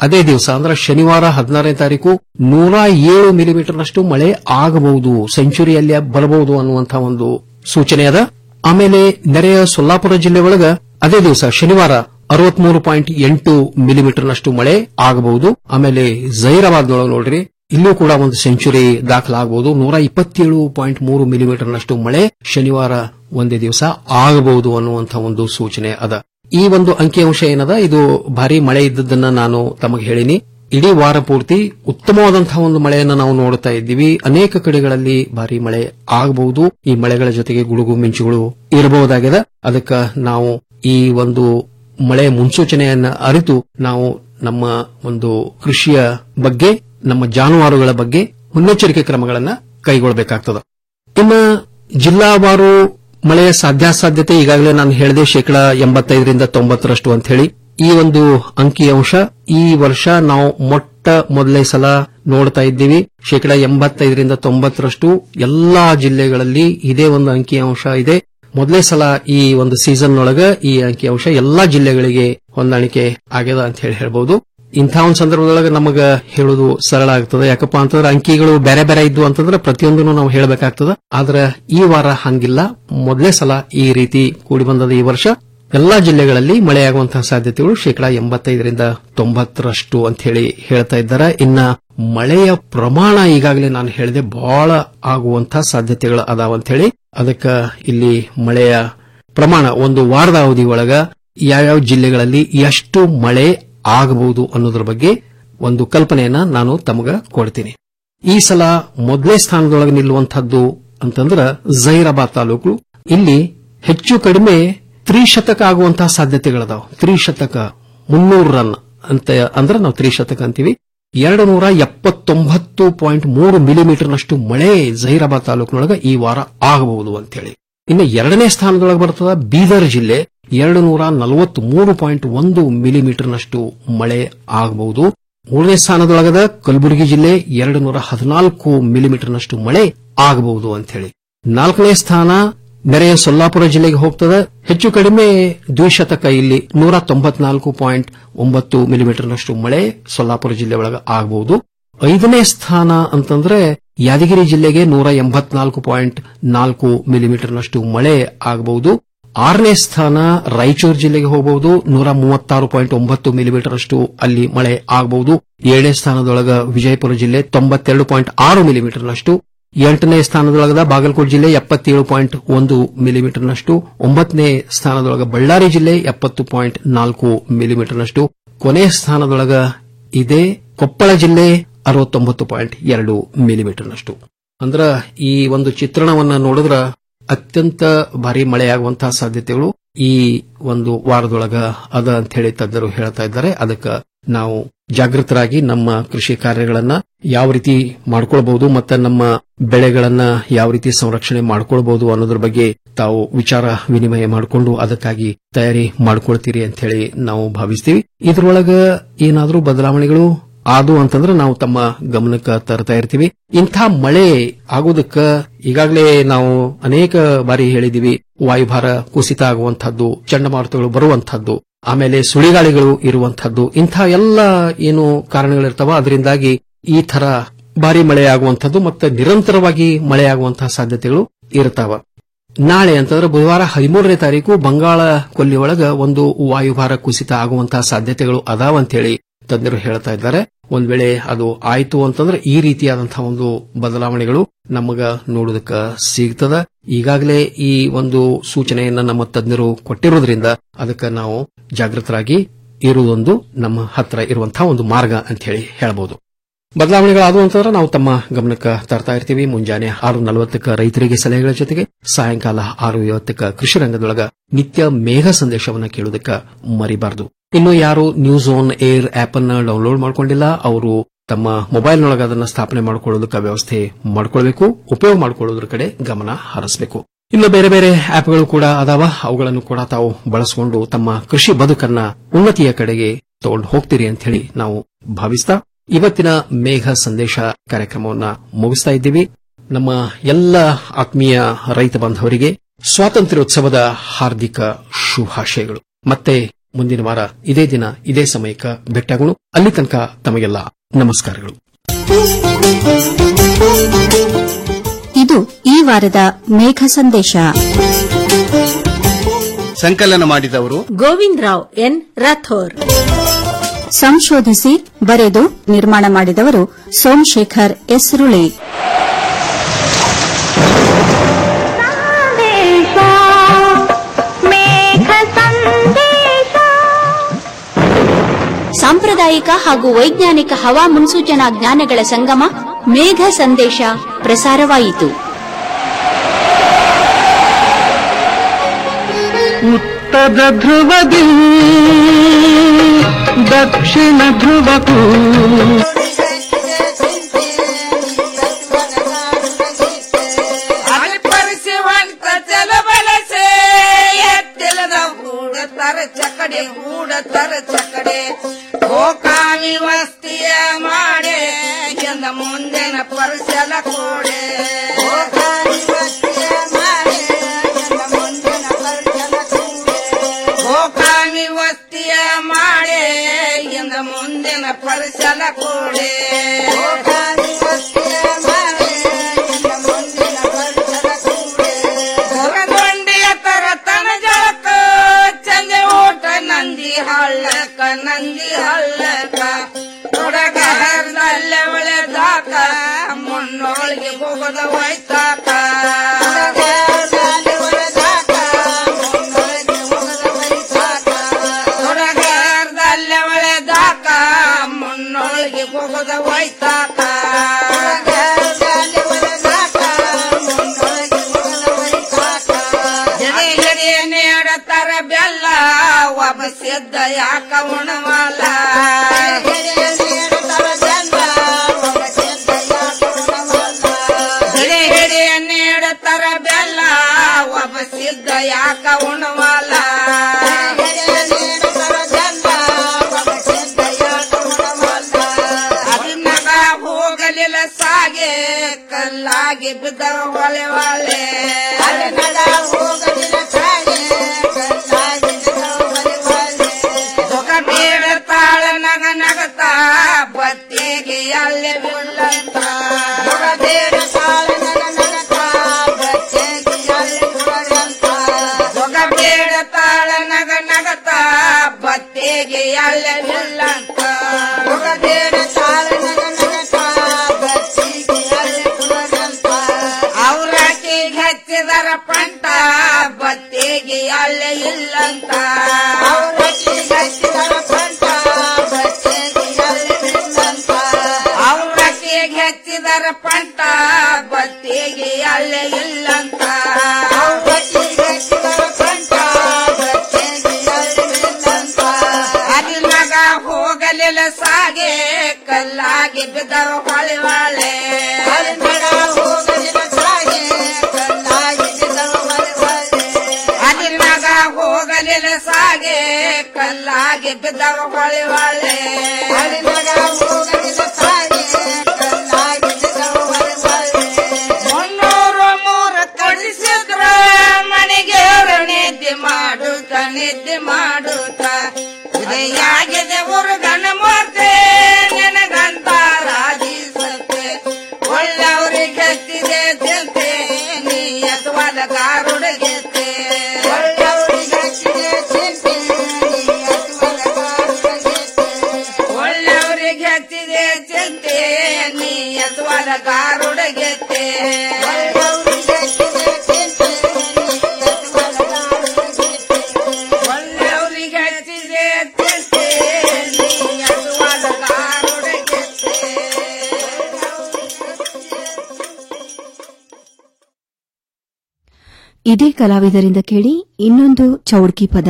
ಅದೇ ದಿವಸ ಅಂದ್ರೆ ಶನಿವಾರ ಹದಿನಾರನೇ ತಾರೀಕು ನೂರ ಏಳು ಮಿಲಿಮೀಟರ್ನಷ್ಟು ಮಳೆ ಆಗಬಹುದು ಸೆಂಚುರಿಯಲ್ಲಿ ಬರಬಹುದು ಅನ್ನುವಂತಹ ಒಂದು ಸೂಚನೆ ಅದ ಆಮೇಲೆ ನೆರೆಯ ಸೊಲ್ಲಾಪುರ ಜಿಲ್ಲೆ ಒಳಗ ಅದೇ ದಿವಸ ಶನಿವಾರ ಅರವತ್ಮೂರು ಪಾಯಿಂಟ್ ಎಂಟು ಮಿಲಿಮೀಟರ್ನಷ್ಟು ಮಳೆ ಆಗಬಹುದು ಆಮೇಲೆ ಜೈರಾಬಾದ್ ಒಳಗೆ ನೋಡ್ರಿ ಇಲ್ಲೂ ಕೂಡ ಒಂದು ಸೆಂಚುರಿ ದಾಖಲಾಗಬಹುದು ನೂರ ಇಪ್ಪತ್ತೇಳು ಪಾಯಿಂಟ್ ಮೂರು ಮಿಲಿಮೀಟರ್ನಷ್ಟು ಮಳೆ ಶನಿವಾರ ಒಂದೇ ದಿವಸ ಆಗಬಹುದು ಅನ್ನುವಂತಹ ಒಂದು ಸೂಚನೆ ಅದ ಈ ಒಂದು ಅಂಕಿಅಂಶ ಏನದ ಇದು ಭಾರಿ ಮಳೆ ಇದ್ದದನ್ನ ನಾನು ತಮಗೆ ಹೇಳಿನಿ ಇಡೀ ವಾರ ಪೂರ್ತಿ ಉತ್ತಮವಾದಂತಹ ಒಂದು ಮಳೆಯನ್ನು ನಾವು ನೋಡುತ್ತಾ ಇದ್ದೀವಿ ಅನೇಕ ಕಡೆಗಳಲ್ಲಿ ಭಾರಿ ಮಳೆ ಆಗಬಹುದು ಈ ಮಳೆಗಳ ಜೊತೆಗೆ ಗುಡುಗು ಮಿಂಚುಗಳು ಇರಬಹುದಾಗಿದೆ ಅದಕ್ಕೆ ನಾವು ಈ ಒಂದು ಮಳೆ ಮುನ್ಸೂಚನೆಯನ್ನ ಅರಿತು ನಾವು ನಮ್ಮ ಒಂದು ಕೃಷಿಯ ಬಗ್ಗೆ ನಮ್ಮ ಜಾನುವಾರುಗಳ ಬಗ್ಗೆ ಮುನ್ನೆಚ್ಚರಿಕೆ ಕ್ರಮಗಳನ್ನ ಕೈಗೊಳ್ಳಬೇಕಾಗ್ತದೆ ಇನ್ನು ಜಿಲ್ಲಾವಾರು ಮಳೆಯ ಸಾಧ್ಯಾಸಾಧ್ಯತೆ ಈಗಾಗಲೇ ನಾನು ಹೇಳಿದೆ ಶೇಕಡ ಎಂಬತ್ತೈದರಿಂದ ತೊಂಬತ್ತರಷ್ಟು ಅಂತ ಹೇಳಿ ಈ ಒಂದು ಅಂಕಿಅಂಶ ಈ ವರ್ಷ ನಾವು ಮೊಟ್ಟ ಮೊದಲನೇ ಸಲ ನೋಡ್ತಾ ಇದ್ದೀವಿ ಶೇಕಡ ಎಂಬತ್ತೈದರಿಂದ ತೊಂಬತ್ತರಷ್ಟು ಎಲ್ಲಾ ಜಿಲ್ಲೆಗಳಲ್ಲಿ ಇದೇ ಒಂದು ಅಂಕಿಅಂಶ ಇದೆ ಮೊದಲೇ ಸಲ ಈ ಒಂದು ಸೀಸನ್ ಒಳಗ ಈ ಅಂಕಿಅಂಶ ಎಲ್ಲಾ ಜಿಲ್ಲೆಗಳಿಗೆ ಹೊಂದಾಣಿಕೆ ಆಗ್ಯದ ಅಂತ ಹೇಳಿ ಹೇಳ್ಬಹುದು ಇಂಥ ಒಂದು ಸಂದರ್ಭದೊಳಗೆ ನಮಗ ಹೇಳುವುದು ಸರಳ ಆಗ್ತದೆ ಯಾಕಪ್ಪ ಅಂತಂದ್ರೆ ಅಂಕಿಗಳು ಬೇರೆ ಬೇರೆ ಇದ್ವು ಅಂತಂದ್ರೆ ಪ್ರತಿಯೊಂದನ್ನು ನಾವು ಹೇಳಬೇಕಾಗ್ತದೆ ಆದ್ರೆ ಈ ವಾರ ಹಂಗಿಲ್ಲ ಮೊದಲೇ ಸಲ ಈ ರೀತಿ ಕೂಡಿ ಬಂದದ ಈ ವರ್ಷ ಎಲ್ಲಾ ಜಿಲ್ಲೆಗಳಲ್ಲಿ ಮಳೆಯಾಗುವಂತಹ ಸಾಧ್ಯತೆಗಳು ಶೇಕಡಾ ಎಂಬತ್ತೈದರಿಂದ ತೊಂಬತ್ತರಷ್ಟು ಅಂತ ಹೇಳಿ ಹೇಳ್ತಾ ಇದ್ದಾರೆ ಇನ್ನ ಮಳೆಯ ಪ್ರಮಾಣ ಈಗಾಗಲೇ ನಾನು ಹೇಳಿದೆ ಬಹಳ ಆಗುವಂತಹ ಸಾಧ್ಯತೆಗಳು ಅದಾವ ಅಂತ ಹೇಳಿ ಅದಕ್ಕೆ ಇಲ್ಲಿ ಮಳೆಯ ಪ್ರಮಾಣ ಒಂದು ವಾರದ ಅವಧಿ ಒಳಗ ಯಾವ್ಯಾವ ಜಿಲ್ಲೆಗಳಲ್ಲಿ ಎಷ್ಟು ಮಳೆ ಆಗಬಹುದು ಅನ್ನೋದ್ರ ಬಗ್ಗೆ ಒಂದು ಕಲ್ಪನೆಯನ್ನ ನಾನು ತಮಗ ಕೊಡ್ತೀನಿ ಈ ಸಲ ಮೊದಲನೇ ಸ್ಥಾನದೊಳಗೆ ನಿಲ್ಲುವಂತಹದ್ದು ಅಂತಂದ್ರ ಜೈರಾಬಾದ್ ತಾಲೂಕು ಇಲ್ಲಿ ಹೆಚ್ಚು ಕಡಿಮೆ ತ್ರಿಶತಕ ಆಗುವಂತಹ ಸಾಧ್ಯತೆಗಳದಾವ ತ್ರಿಶತಕ ಮುನ್ನೂರು ರನ್ ಅಂತ ಅಂದ್ರೆ ನಾವು ತ್ರಿಶತಕ ಅಂತೀವಿ ಎರಡು ನೂರ ಎಪ್ಪತ್ತೊಂಬತ್ತು ಪಾಯಿಂಟ್ ಮೂರು ಮಿಲಿಮೀಟರ್ನಷ್ಟು ಮಳೆ ಜೈರಾಬಾದ್ ತಾಲೂಕಿನೊಳಗೆ ಈ ವಾರ ಆಗಬಹುದು ಅಂತ ಹೇಳಿ ಇನ್ನು ಎರಡನೇ ಸ್ಥಾನದೊಳಗೆ ಬರ್ತದ ಬೀದರ್ ಜಿಲ್ಲೆ ಎರಡು ನೂರ ನಲವತ್ಮೂರು ಪಾಯಿಂಟ್ ಒಂದು ಮಿಲಿಮೀಟರ್ನಷ್ಟು ಮಳೆ ಆಗಬಹುದು ಮೂರನೇ ಸ್ಥಾನದೊಳಗದ ಕಲಬುರಗಿ ಜಿಲ್ಲೆ ಎರಡು ನೂರ ಹದಿನಾಲ್ಕು ಮಿಲಿಮೀಟರ್ನಷ್ಟು ಮಳೆ ಆಗಬಹುದು ಅಂತ ಹೇಳಿ ನಾಲ್ಕನೇ ಸ್ಥಾನ ನೆರೆಯ ಸೊಲ್ಲಾಪುರ ಜಿಲ್ಲೆಗೆ ಹೋಗ್ತದೆ ಹೆಚ್ಚು ಕಡಿಮೆ ದ್ವಿಶತಕ ಇಲ್ಲಿ ನೂರ ತೊಂಬತ್ನಾಲ್ಕು ಪಾಯಿಂಟ್ ಒಂಬತ್ತು ಮಿಲಿಮೀಟರ್ನಷ್ಟು ಮಳೆ ಸೊಲ್ಲಾಪುರ ಜಿಲ್ಲೆ ಒಳಗೆ ಆಗಬಹುದು ಐದನೇ ಸ್ಥಾನ ಅಂತಂದ್ರೆ ಯಾದಗಿರಿ ಜಿಲ್ಲೆಗೆ ನೂರ ಎಂಬತ್ನಾಲ್ಕು ಪಾಯಿಂಟ್ ನಾಲ್ಕು ಮಿಲಿಮೀಟರ್ನಷ್ಟು ಮಳೆ ಆಗಬಹುದು ಆರನೇ ಸ್ಥಾನ ರಾಯಚೂರು ಜಿಲ್ಲೆಗೆ ಹೋಗಬಹುದು ನೂರ ಮೂವತ್ತಾರು ಪಾಯಿಂಟ್ ಒಂಬತ್ತು ಮಿಲಿಮೀಟರ್ ಅಷ್ಟು ಅಲ್ಲಿ ಮಳೆ ಆಗಬಹುದು ಏಳನೇ ಸ್ಥಾನದೊಳಗ ವಿಜಯಪುರ ಜಿಲ್ಲೆ ತೊಂಬತ್ತೆರಡು ಪಾಯಿಂಟ್ ಆರು ಮಿಲಿಮೀಟರ್ನಷ್ಟು ಎಂಟನೇ ಸ್ಥಾನದೊಳಗದ ಬಾಗಲಕೋಟೆ ಜಿಲ್ಲೆ ಎಪ್ಪತ್ತೇಳು ಪಾಯಿಂಟ್ ಒಂದು ಮಿಲಿಮೀಟರ್ನಷ್ಟು ಒಂಬತ್ತನೇ ಸ್ಥಾನದೊಳಗ ಬಳ್ಳಾರಿ ಜಿಲ್ಲೆ ಎಪ್ಪತ್ತು ಪಾಯಿಂಟ್ ನಾಲ್ಕು ಮಿಲಿಮೀಟರ್ನಷ್ಟು ಕೊನೆ ಸ್ಥಾನದೊಳಗ ಇದೆ ಕೊಪ್ಪಳ ಜಿಲ್ಲೆ ಅರವತ್ತೊಂಬತ್ತು ಪಾಯಿಂಟ್ ಎರಡು ಮಿಲಿಮೀಟರ್ನಷ್ಟು ಅಂದ್ರ ಈ ಒಂದು ಚಿತ್ರಣವನ್ನ ನೋಡಿದ್ರ ಅತ್ಯಂತ ಭಾರಿ ಮಳೆಯಾಗುವಂತಹ ಸಾಧ್ಯತೆಗಳು ಈ ಒಂದು ವಾರದೊಳಗ ಅದ ಅಂತ ಹೇಳಿ ತಜ್ಞರು ಹೇಳ್ತಾ ಇದ್ದಾರೆ ಅದಕ್ಕೆ ನಾವು ಜಾಗೃತರಾಗಿ ನಮ್ಮ ಕೃಷಿ ಕಾರ್ಯಗಳನ್ನ ಯಾವ ರೀತಿ ಮಾಡ್ಕೊಳ್ಬಹುದು ಮತ್ತೆ ನಮ್ಮ ಬೆಳೆಗಳನ್ನ ಯಾವ ರೀತಿ ಸಂರಕ್ಷಣೆ ಮಾಡ್ಕೊಳ್ಬಹುದು ಅನ್ನೋದ್ರ ಬಗ್ಗೆ ತಾವು ವಿಚಾರ ವಿನಿಮಯ ಮಾಡಿಕೊಂಡು ಅದಕ್ಕಾಗಿ ತಯಾರಿ ಮಾಡ್ಕೊಳ್ತೀರಿ ಅಂತ ಹೇಳಿ ನಾವು ಭಾವಿಸ್ತೀವಿ ಇದ್ರೊಳಗ ಏನಾದರೂ ಬದಲಾವಣೆಗಳು ಆದು ಅಂತಂದ್ರೆ ನಾವು ತಮ್ಮ ಗಮನಕ್ಕೆ ತರ್ತಾ ಇರ್ತೀವಿ ಇಂಥ ಮಳೆ ಆಗೋದಕ್ಕ ಈಗಾಗಲೇ ನಾವು ಅನೇಕ ಬಾರಿ ಹೇಳಿದೀವಿ ವಾಯುಭಾರ ಕುಸಿತ ಆಗುವಂತಹದ್ದು ಚಂಡಮಾರುತಗಳು ಬರುವಂತಹದ್ದು ಆಮೇಲೆ ಸುಳಿಗಾಳಿಗಳು ಇರುವಂತಹದ್ದು ಇಂಥ ಎಲ್ಲ ಏನು ಕಾರಣಗಳಿರ್ತಾವ ಅದರಿಂದಾಗಿ ಈ ತರ ಭಾರಿ ಮಳೆ ಆಗುವಂತಹದ್ದು ಮತ್ತೆ ನಿರಂತರವಾಗಿ ಮಳೆ ಆಗುವಂತಹ ಸಾಧ್ಯತೆಗಳು ಇರ್ತಾವ ನಾಳೆ ಅಂತಂದ್ರೆ ಬುಧವಾರ ಹದಿಮೂರನೇ ತಾರೀಕು ಬಂಗಾಳ ಕೊಲ್ಲಿ ಒಳಗ ಒಂದು ವಾಯುಭಾರ ಕುಸಿತ ಆಗುವಂತಹ ಸಾಧ್ಯತೆಗಳು ಅದಾವ ಅಂತ ಹೇಳಿ ತಜ್ಞರು ಹೇಳ್ತಾ ಇದ್ದಾರೆ ಒಂದ್ ವೇಳೆ ಅದು ಆಯ್ತು ಅಂತಂದ್ರೆ ಈ ರೀತಿಯಾದಂತಹ ಒಂದು ಬದಲಾವಣೆಗಳು ನಮಗ ನೋಡೋದಕ್ಕ ಸಿಗ್ತದ ಈಗಾಗಲೇ ಈ ಒಂದು ಸೂಚನೆಯನ್ನ ನಮ್ಮ ತಜ್ಞರು ಕೊಟ್ಟಿರೋದ್ರಿಂದ ಅದಕ್ಕೆ ನಾವು ಜಾಗೃತರಾಗಿ ಇರುವುದೊಂದು ನಮ್ಮ ಹತ್ರ ಇರುವಂತಹ ಒಂದು ಮಾರ್ಗ ಅಂತ ಹೇಳಿ ಹೇಳಬಹುದು ಬದಲಾವಣೆಗಳಾದವು ಅಂತಂದ್ರೆ ನಾವು ತಮ್ಮ ಗಮನಕ್ಕೆ ತರ್ತಾ ಇರ್ತೀವಿ ಮುಂಜಾನೆ ಆರು ನಲವತ್ತಕ್ಕ ರೈತರಿಗೆ ಸಲಹೆಗಳ ಜೊತೆಗೆ ಸಾಯಂಕಾಲ ಆರು ಐವತ್ತಕ್ಕ ಕೃಷಿ ರಂಗದೊಳಗ ನಿತ್ಯ ಮೇಘ ಸಂದೇಶವನ್ನ ಕೇಳೋದಕ್ಕ ಮರಿಬಾರದು ಇನ್ನು ಯಾರು ನ್ಯೂಸ್ ಆನ್ ಏರ್ ಆಪ್ ಅನ್ನ ಡೌನ್ಲೋಡ್ ಮಾಡ್ಕೊಂಡಿಲ್ಲ ಅವರು ತಮ್ಮ ಮೊಬೈಲ್ನೊಳಗೆ ಅದನ್ನ ಸ್ಥಾಪನೆ ಮಾಡ್ಕೊಳ್ಳೋದಕ್ಕೆ ವ್ಯವಸ್ಥೆ ಮಾಡ್ಕೊಳ್ಬೇಕು ಉಪಯೋಗ ಮಾಡ್ಕೊಳ್ಳೋದ್ರ ಕಡೆ ಗಮನ ಹರಿಸಬೇಕು ಇನ್ನು ಬೇರೆ ಬೇರೆ ಆಪ್ಗಳು ಕೂಡ ಅದಾವ ಅವುಗಳನ್ನು ಕೂಡ ತಾವು ಬಳಸಿಕೊಂಡು ತಮ್ಮ ಕೃಷಿ ಬದುಕನ್ನ ಉನ್ನತಿಯ ಕಡೆಗೆ ತಗೊಂಡು ಹೋಗ್ತೀರಿ ಅಂತ ಹೇಳಿ ನಾವು ಭಾವಿಸ್ತಾ ಇವತ್ತಿನ ಮೇಘ ಸಂದೇಶ ಕಾರ್ಯಕ್ರಮವನ್ನ ಮುಗಿಸ್ತಾ ಇದ್ದೀವಿ ನಮ್ಮ ಎಲ್ಲ ಆತ್ಮೀಯ ರೈತ ಬಾಂಧವರಿಗೆ ಸ್ವಾತಂತ್ರ್ಯೋತ್ಸವದ ಹಾರ್ದಿಕ ಶುಭಾಶಯಗಳು ಮತ್ತೆ ಮುಂದಿನ ವಾರ ಇದೇ ದಿನ ಇದೇ ಸಮಯಕ್ಕೆ ಭೇಟಿಯಾಗೋಣ ಅಲ್ಲಿ ತನಕ ತಮಗೆಲ್ಲ ನಮಸ್ಕಾರಗಳು ಇದು ಈ ವಾರದ ಮೇಘ ಸಂದೇಶ ಸಂಕಲನ ಮಾಡಿದವರು ಗೋವಿಂದ್ ರಾವ್ ಎನ್ ರಾಥೋರ್ ಸಂಶೋಧಿಸಿ ಬರೆದು ನಿರ್ಮಾಣ ಮಾಡಿದವರು ಸೋಮಶೇಖರ್ ಎಸ್ರುಳಿ ಸಾಂಪ್ರದಾಯಿಕ ಹಾಗೂ ವೈಜ್ಞಾನಿಕ ಹವಾ ಮುನ್ಸೂಚನಾ ಜ್ಞಾನಗಳ ಸಂಗಮ ಮೇಘ ಸಂದೇಶ ಪ್ರಸಾರವಾಯಿತು ಉತ್ತದ ಧ್ರುವದಿ ದಕ್ಷಿಣ ಧ್ರುವಕ್ಕೂ ಪರಿಸುವಂತ ಜಲಬಲಸೆ ಎತ್ತಿಲದ ಹೂಡತರ ಚಕಡೆ ಹೂಡತರ ಚಕಡೆ ಗೋಕಾವಿ ವಸ್ತಿಯ ಮಾಡೆ ಎಂದ ಮುಂದಿನ ಪರಿಸಲ ಕೋಡೆ ಗೋಕಾವಿ ವಸ್ತಿಯ ಮಾಡೆ ಎಂದ ಮುಂದಿನ ಪರಿಸಲ ಕೋಡೆ ಗೋಕಾವಿ ವಸ್ತಿಯ ಮಾಡೆ ಎಂದ ಮುಂದಿನ ಪರಿಸಲ ಕೋಡೆ ಗೋಕಾವಿ ವಸ್ತಿಯ ಮಾಡೆ ಎಂದ ಮುಂದಿನ ಪರಿಸಲ ಕೋಡೆ ಹೊರಗೊಂಡಿಯ ತರ ತನ ಜಳಕ ಚಂದೆ ಓಟ ನಂದಿ ಹಳ್ಳಕ ನಂದಿ ಹಳ್ಳಕ ತೊಡಗ ಹರಿದಲ್ಲ ಒಳೆದಾಕ ಮುನ್ನೊಳಗೆ ಹೋಗದ ಹೋಯ್ತಾಕ ತೊಡಗ ಹರಿದಲ್ಲ ಒಳೆದಾಕ ಮುನ್ನೊಳಗೆ ಹೋಗದ ಹೋಯ್ತಾಕ ಜಡಿ ಜಡಿ ನೇಡತರ ಬೆಲ್ಲ ಒಬ್ಬ ಸಿದ್ಧ ಯಾಕ ಉಣವಲ್ಲ ಹಿಡಿ ಹಿಡಿ ನೀಡತರ ಬೆಲ್ಲ ಒಬ್ಬ ಸಿದ್ಧ ಯಾಕ ಉಣವಲ್ಲ ಅದನ್ನಾಗ ಹೋಗಲಿಲ್ಲ ಸಾಗೆ ಕಲ್ಲಾಗಿ ಬಿದ್ದ ಹೊಳೆ ಹೊಳೆ ಅದನ್ನಾಗ ಹೋಗಲಿಲ್ಲ ಸಾಗೆ ಕಲ್ಲಾಗಿ ಬಿದ್ದ ಹೊಳೆ ಹೊಳೆ ಸುಖ ಬೇಡ ತಾಳ ನಗ ನಗತ ಬತ್ತಿಗೆ ಅಲ್ಲಿ ಬೀಳಂತ ಸುಖ ಬೇಡ ತಾಳ ನಗ ನಗತ ಬತ್ತಿಗೆ ಅಲ್ಲಿ ಬೀಳಂತ ಸುಖ ಬೇಡ ತಾಳ ನಗ ನಗತ ಬತ್ತಿಗೆ ಅಲ್ಲಿ ಬೀಳಂತ ಸುಖ ಬೇಡ ತಾಳ ನಗ ನಗತ ಬತ್ತಿಗೆ ಅಲ್ಲಿ ಬೀಳಂತ ಅವ್ರಾಕಿ ಹಚ್ಚಿದರ ಪಂಟ ಬತ್ತಿಗೆ ಅಲ್ಲೇ ಇಲ್ಲಂತ ಅವ್ರಾಕಿ ಹಚ್ಚಿದರ ಪಂಟ ಬತ್ತಿಗೆ ಅಲ್ಲೇ ಇಲ್ಲಂತ ಅವ್ರಾಕಿ ಹಚ್ಚಿದರ ಪಂಟ ಬತ್ತಿಗೆ ಅಲ್ಲೇ ಇಲ್ಲಂತ ಅವ್ರಾಕಿ ಹಚ್ಚಿದರ ಪಂಟ ಬತ್ತಿಗೆ ಅಲ್ಲೇ ಇಲ್ಲಂತ ಅದಿನಾಗ ಹೋಗಲಿಲ್ಲ ಸಾಗೆ ಕಲ್ಲಾಗಿ ಬಿದ್ದವ ಹೊಳೆ ಹೊಳೆ ಅದಿನಾಗ ಹೋಗಲಿಲ್ಲ ಸಾಗೆ ಕಲ್ಲಾಗಿ ಬಿದ್ದವ ಹೊಳೆ ಹೊಳೆ ಅದಿನಾಗ ಹೋಗಲಿಲ್ಲ ಸಾಗೆ ಕಲ್ಲಾಗಿ ಬಿದ್ದವ ಹೊಳೆ ಹೊಳೆ ಅದಿನಾಗ ಹೋಗಲಿಲ್ಲ ಸಾಗೆ ಕಲ್ಲಾಗಿ ಬಿದ್ದವ ಹೊಳೆ ಹೊಳೆ ಮುನ್ನೂರು ಮೂರು ಕಡಿಸಿದ್ರ ಮನೆಗೆ ನಿದ್ದೆ ಮಾಡುತ್ತ ನಿದ್ದೆ ಮಾಡುತ್ತ ಉದಯಾಗಿದೆ ಉರುಗನ ಮೂರ್ತೆ ನನಗಂತ ರಾಜಿಸತ್ತೆ ಒಳ್ಳೆಯವ್ರಿಗೆ ಹತ್ತಿದೆ ತಿಂತೆ ನೀ ಅಥವಾ ಕಾರುಡಗೆತ್ತೆ ಒಳ್ಳೆಯವ್ರಿಗೆ ಹತ್ತಿದೆ ತಿಂತೆ ನೀ ಅಥವಾ ಕಾರುಡಗೆತ್ತೆ ಒಳ್ಳೆಯವ್ರಿಗೆ ಹತ್ತಿದೆ ಚಿಂತೆ ನೀ ಅಥವಾ ಕಾರುಡಗೆತ್ತೆ ಒಳ್ಳೆಯವ್ರಿಗೆ ಹತ್ತಿದೆ ಚಿಂತೆ ಒಳ್ಳೆಯವ್ರಿಗೆ ಹಚ್ಚಿದೆ ಚಿಂತೆ ನೀ ಅಥವಾ ಕಾರುಡಗೆತ್ತೆ ಇದೇ ಕಲಾವಿದರಿಂದ ಕೇಳಿ ಇನ್ನೊಂದು ಚೌಡ್ಕಿ ಪದ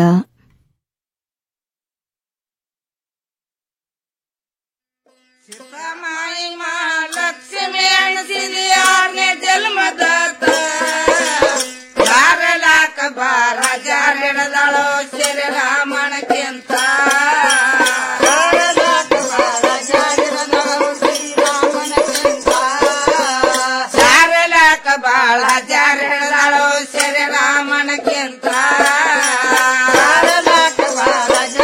ಲಕ್ಷ್ಮಿ ಅಣಸಿದೆ ಆರನೇ ಜನ್ಮದಾತ ಯಾರಲಾಕ ಬಾರ ಜಾರ ಹಿಡದಾಳೋ ಸೆರೆ ರಾಮಣಕ್ಕಿಂತ ಜಾರಲಾಕ ಬಾಳ ಜಾರ ಹಿಡದಾಳೋ ಸೆರೆ ರಾಮಣಕ್ಕಿಂತ ಬಾಳ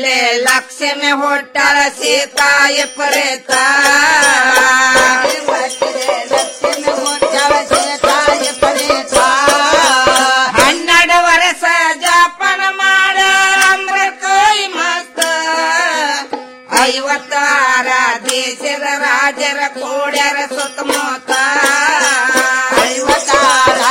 ಒಟ್ಟಿದೆ ಲಕ್ಷ್ಮಿ ಹುಟ್ಟಳ ಸೀತಾಯ ಪರೇತ ಹನ್ನೆರಡು ವರ್ಷ ಜಾಪನ ಮಾಡ ಅಂದ್ರೆ ಕೈ ಮಸ್ತ ಐವತ್ತಾರ ದೇಶದ ರಾಜರ ಕೋಡ್ಯಾರ ಸುತ್ತಮುತ್ತ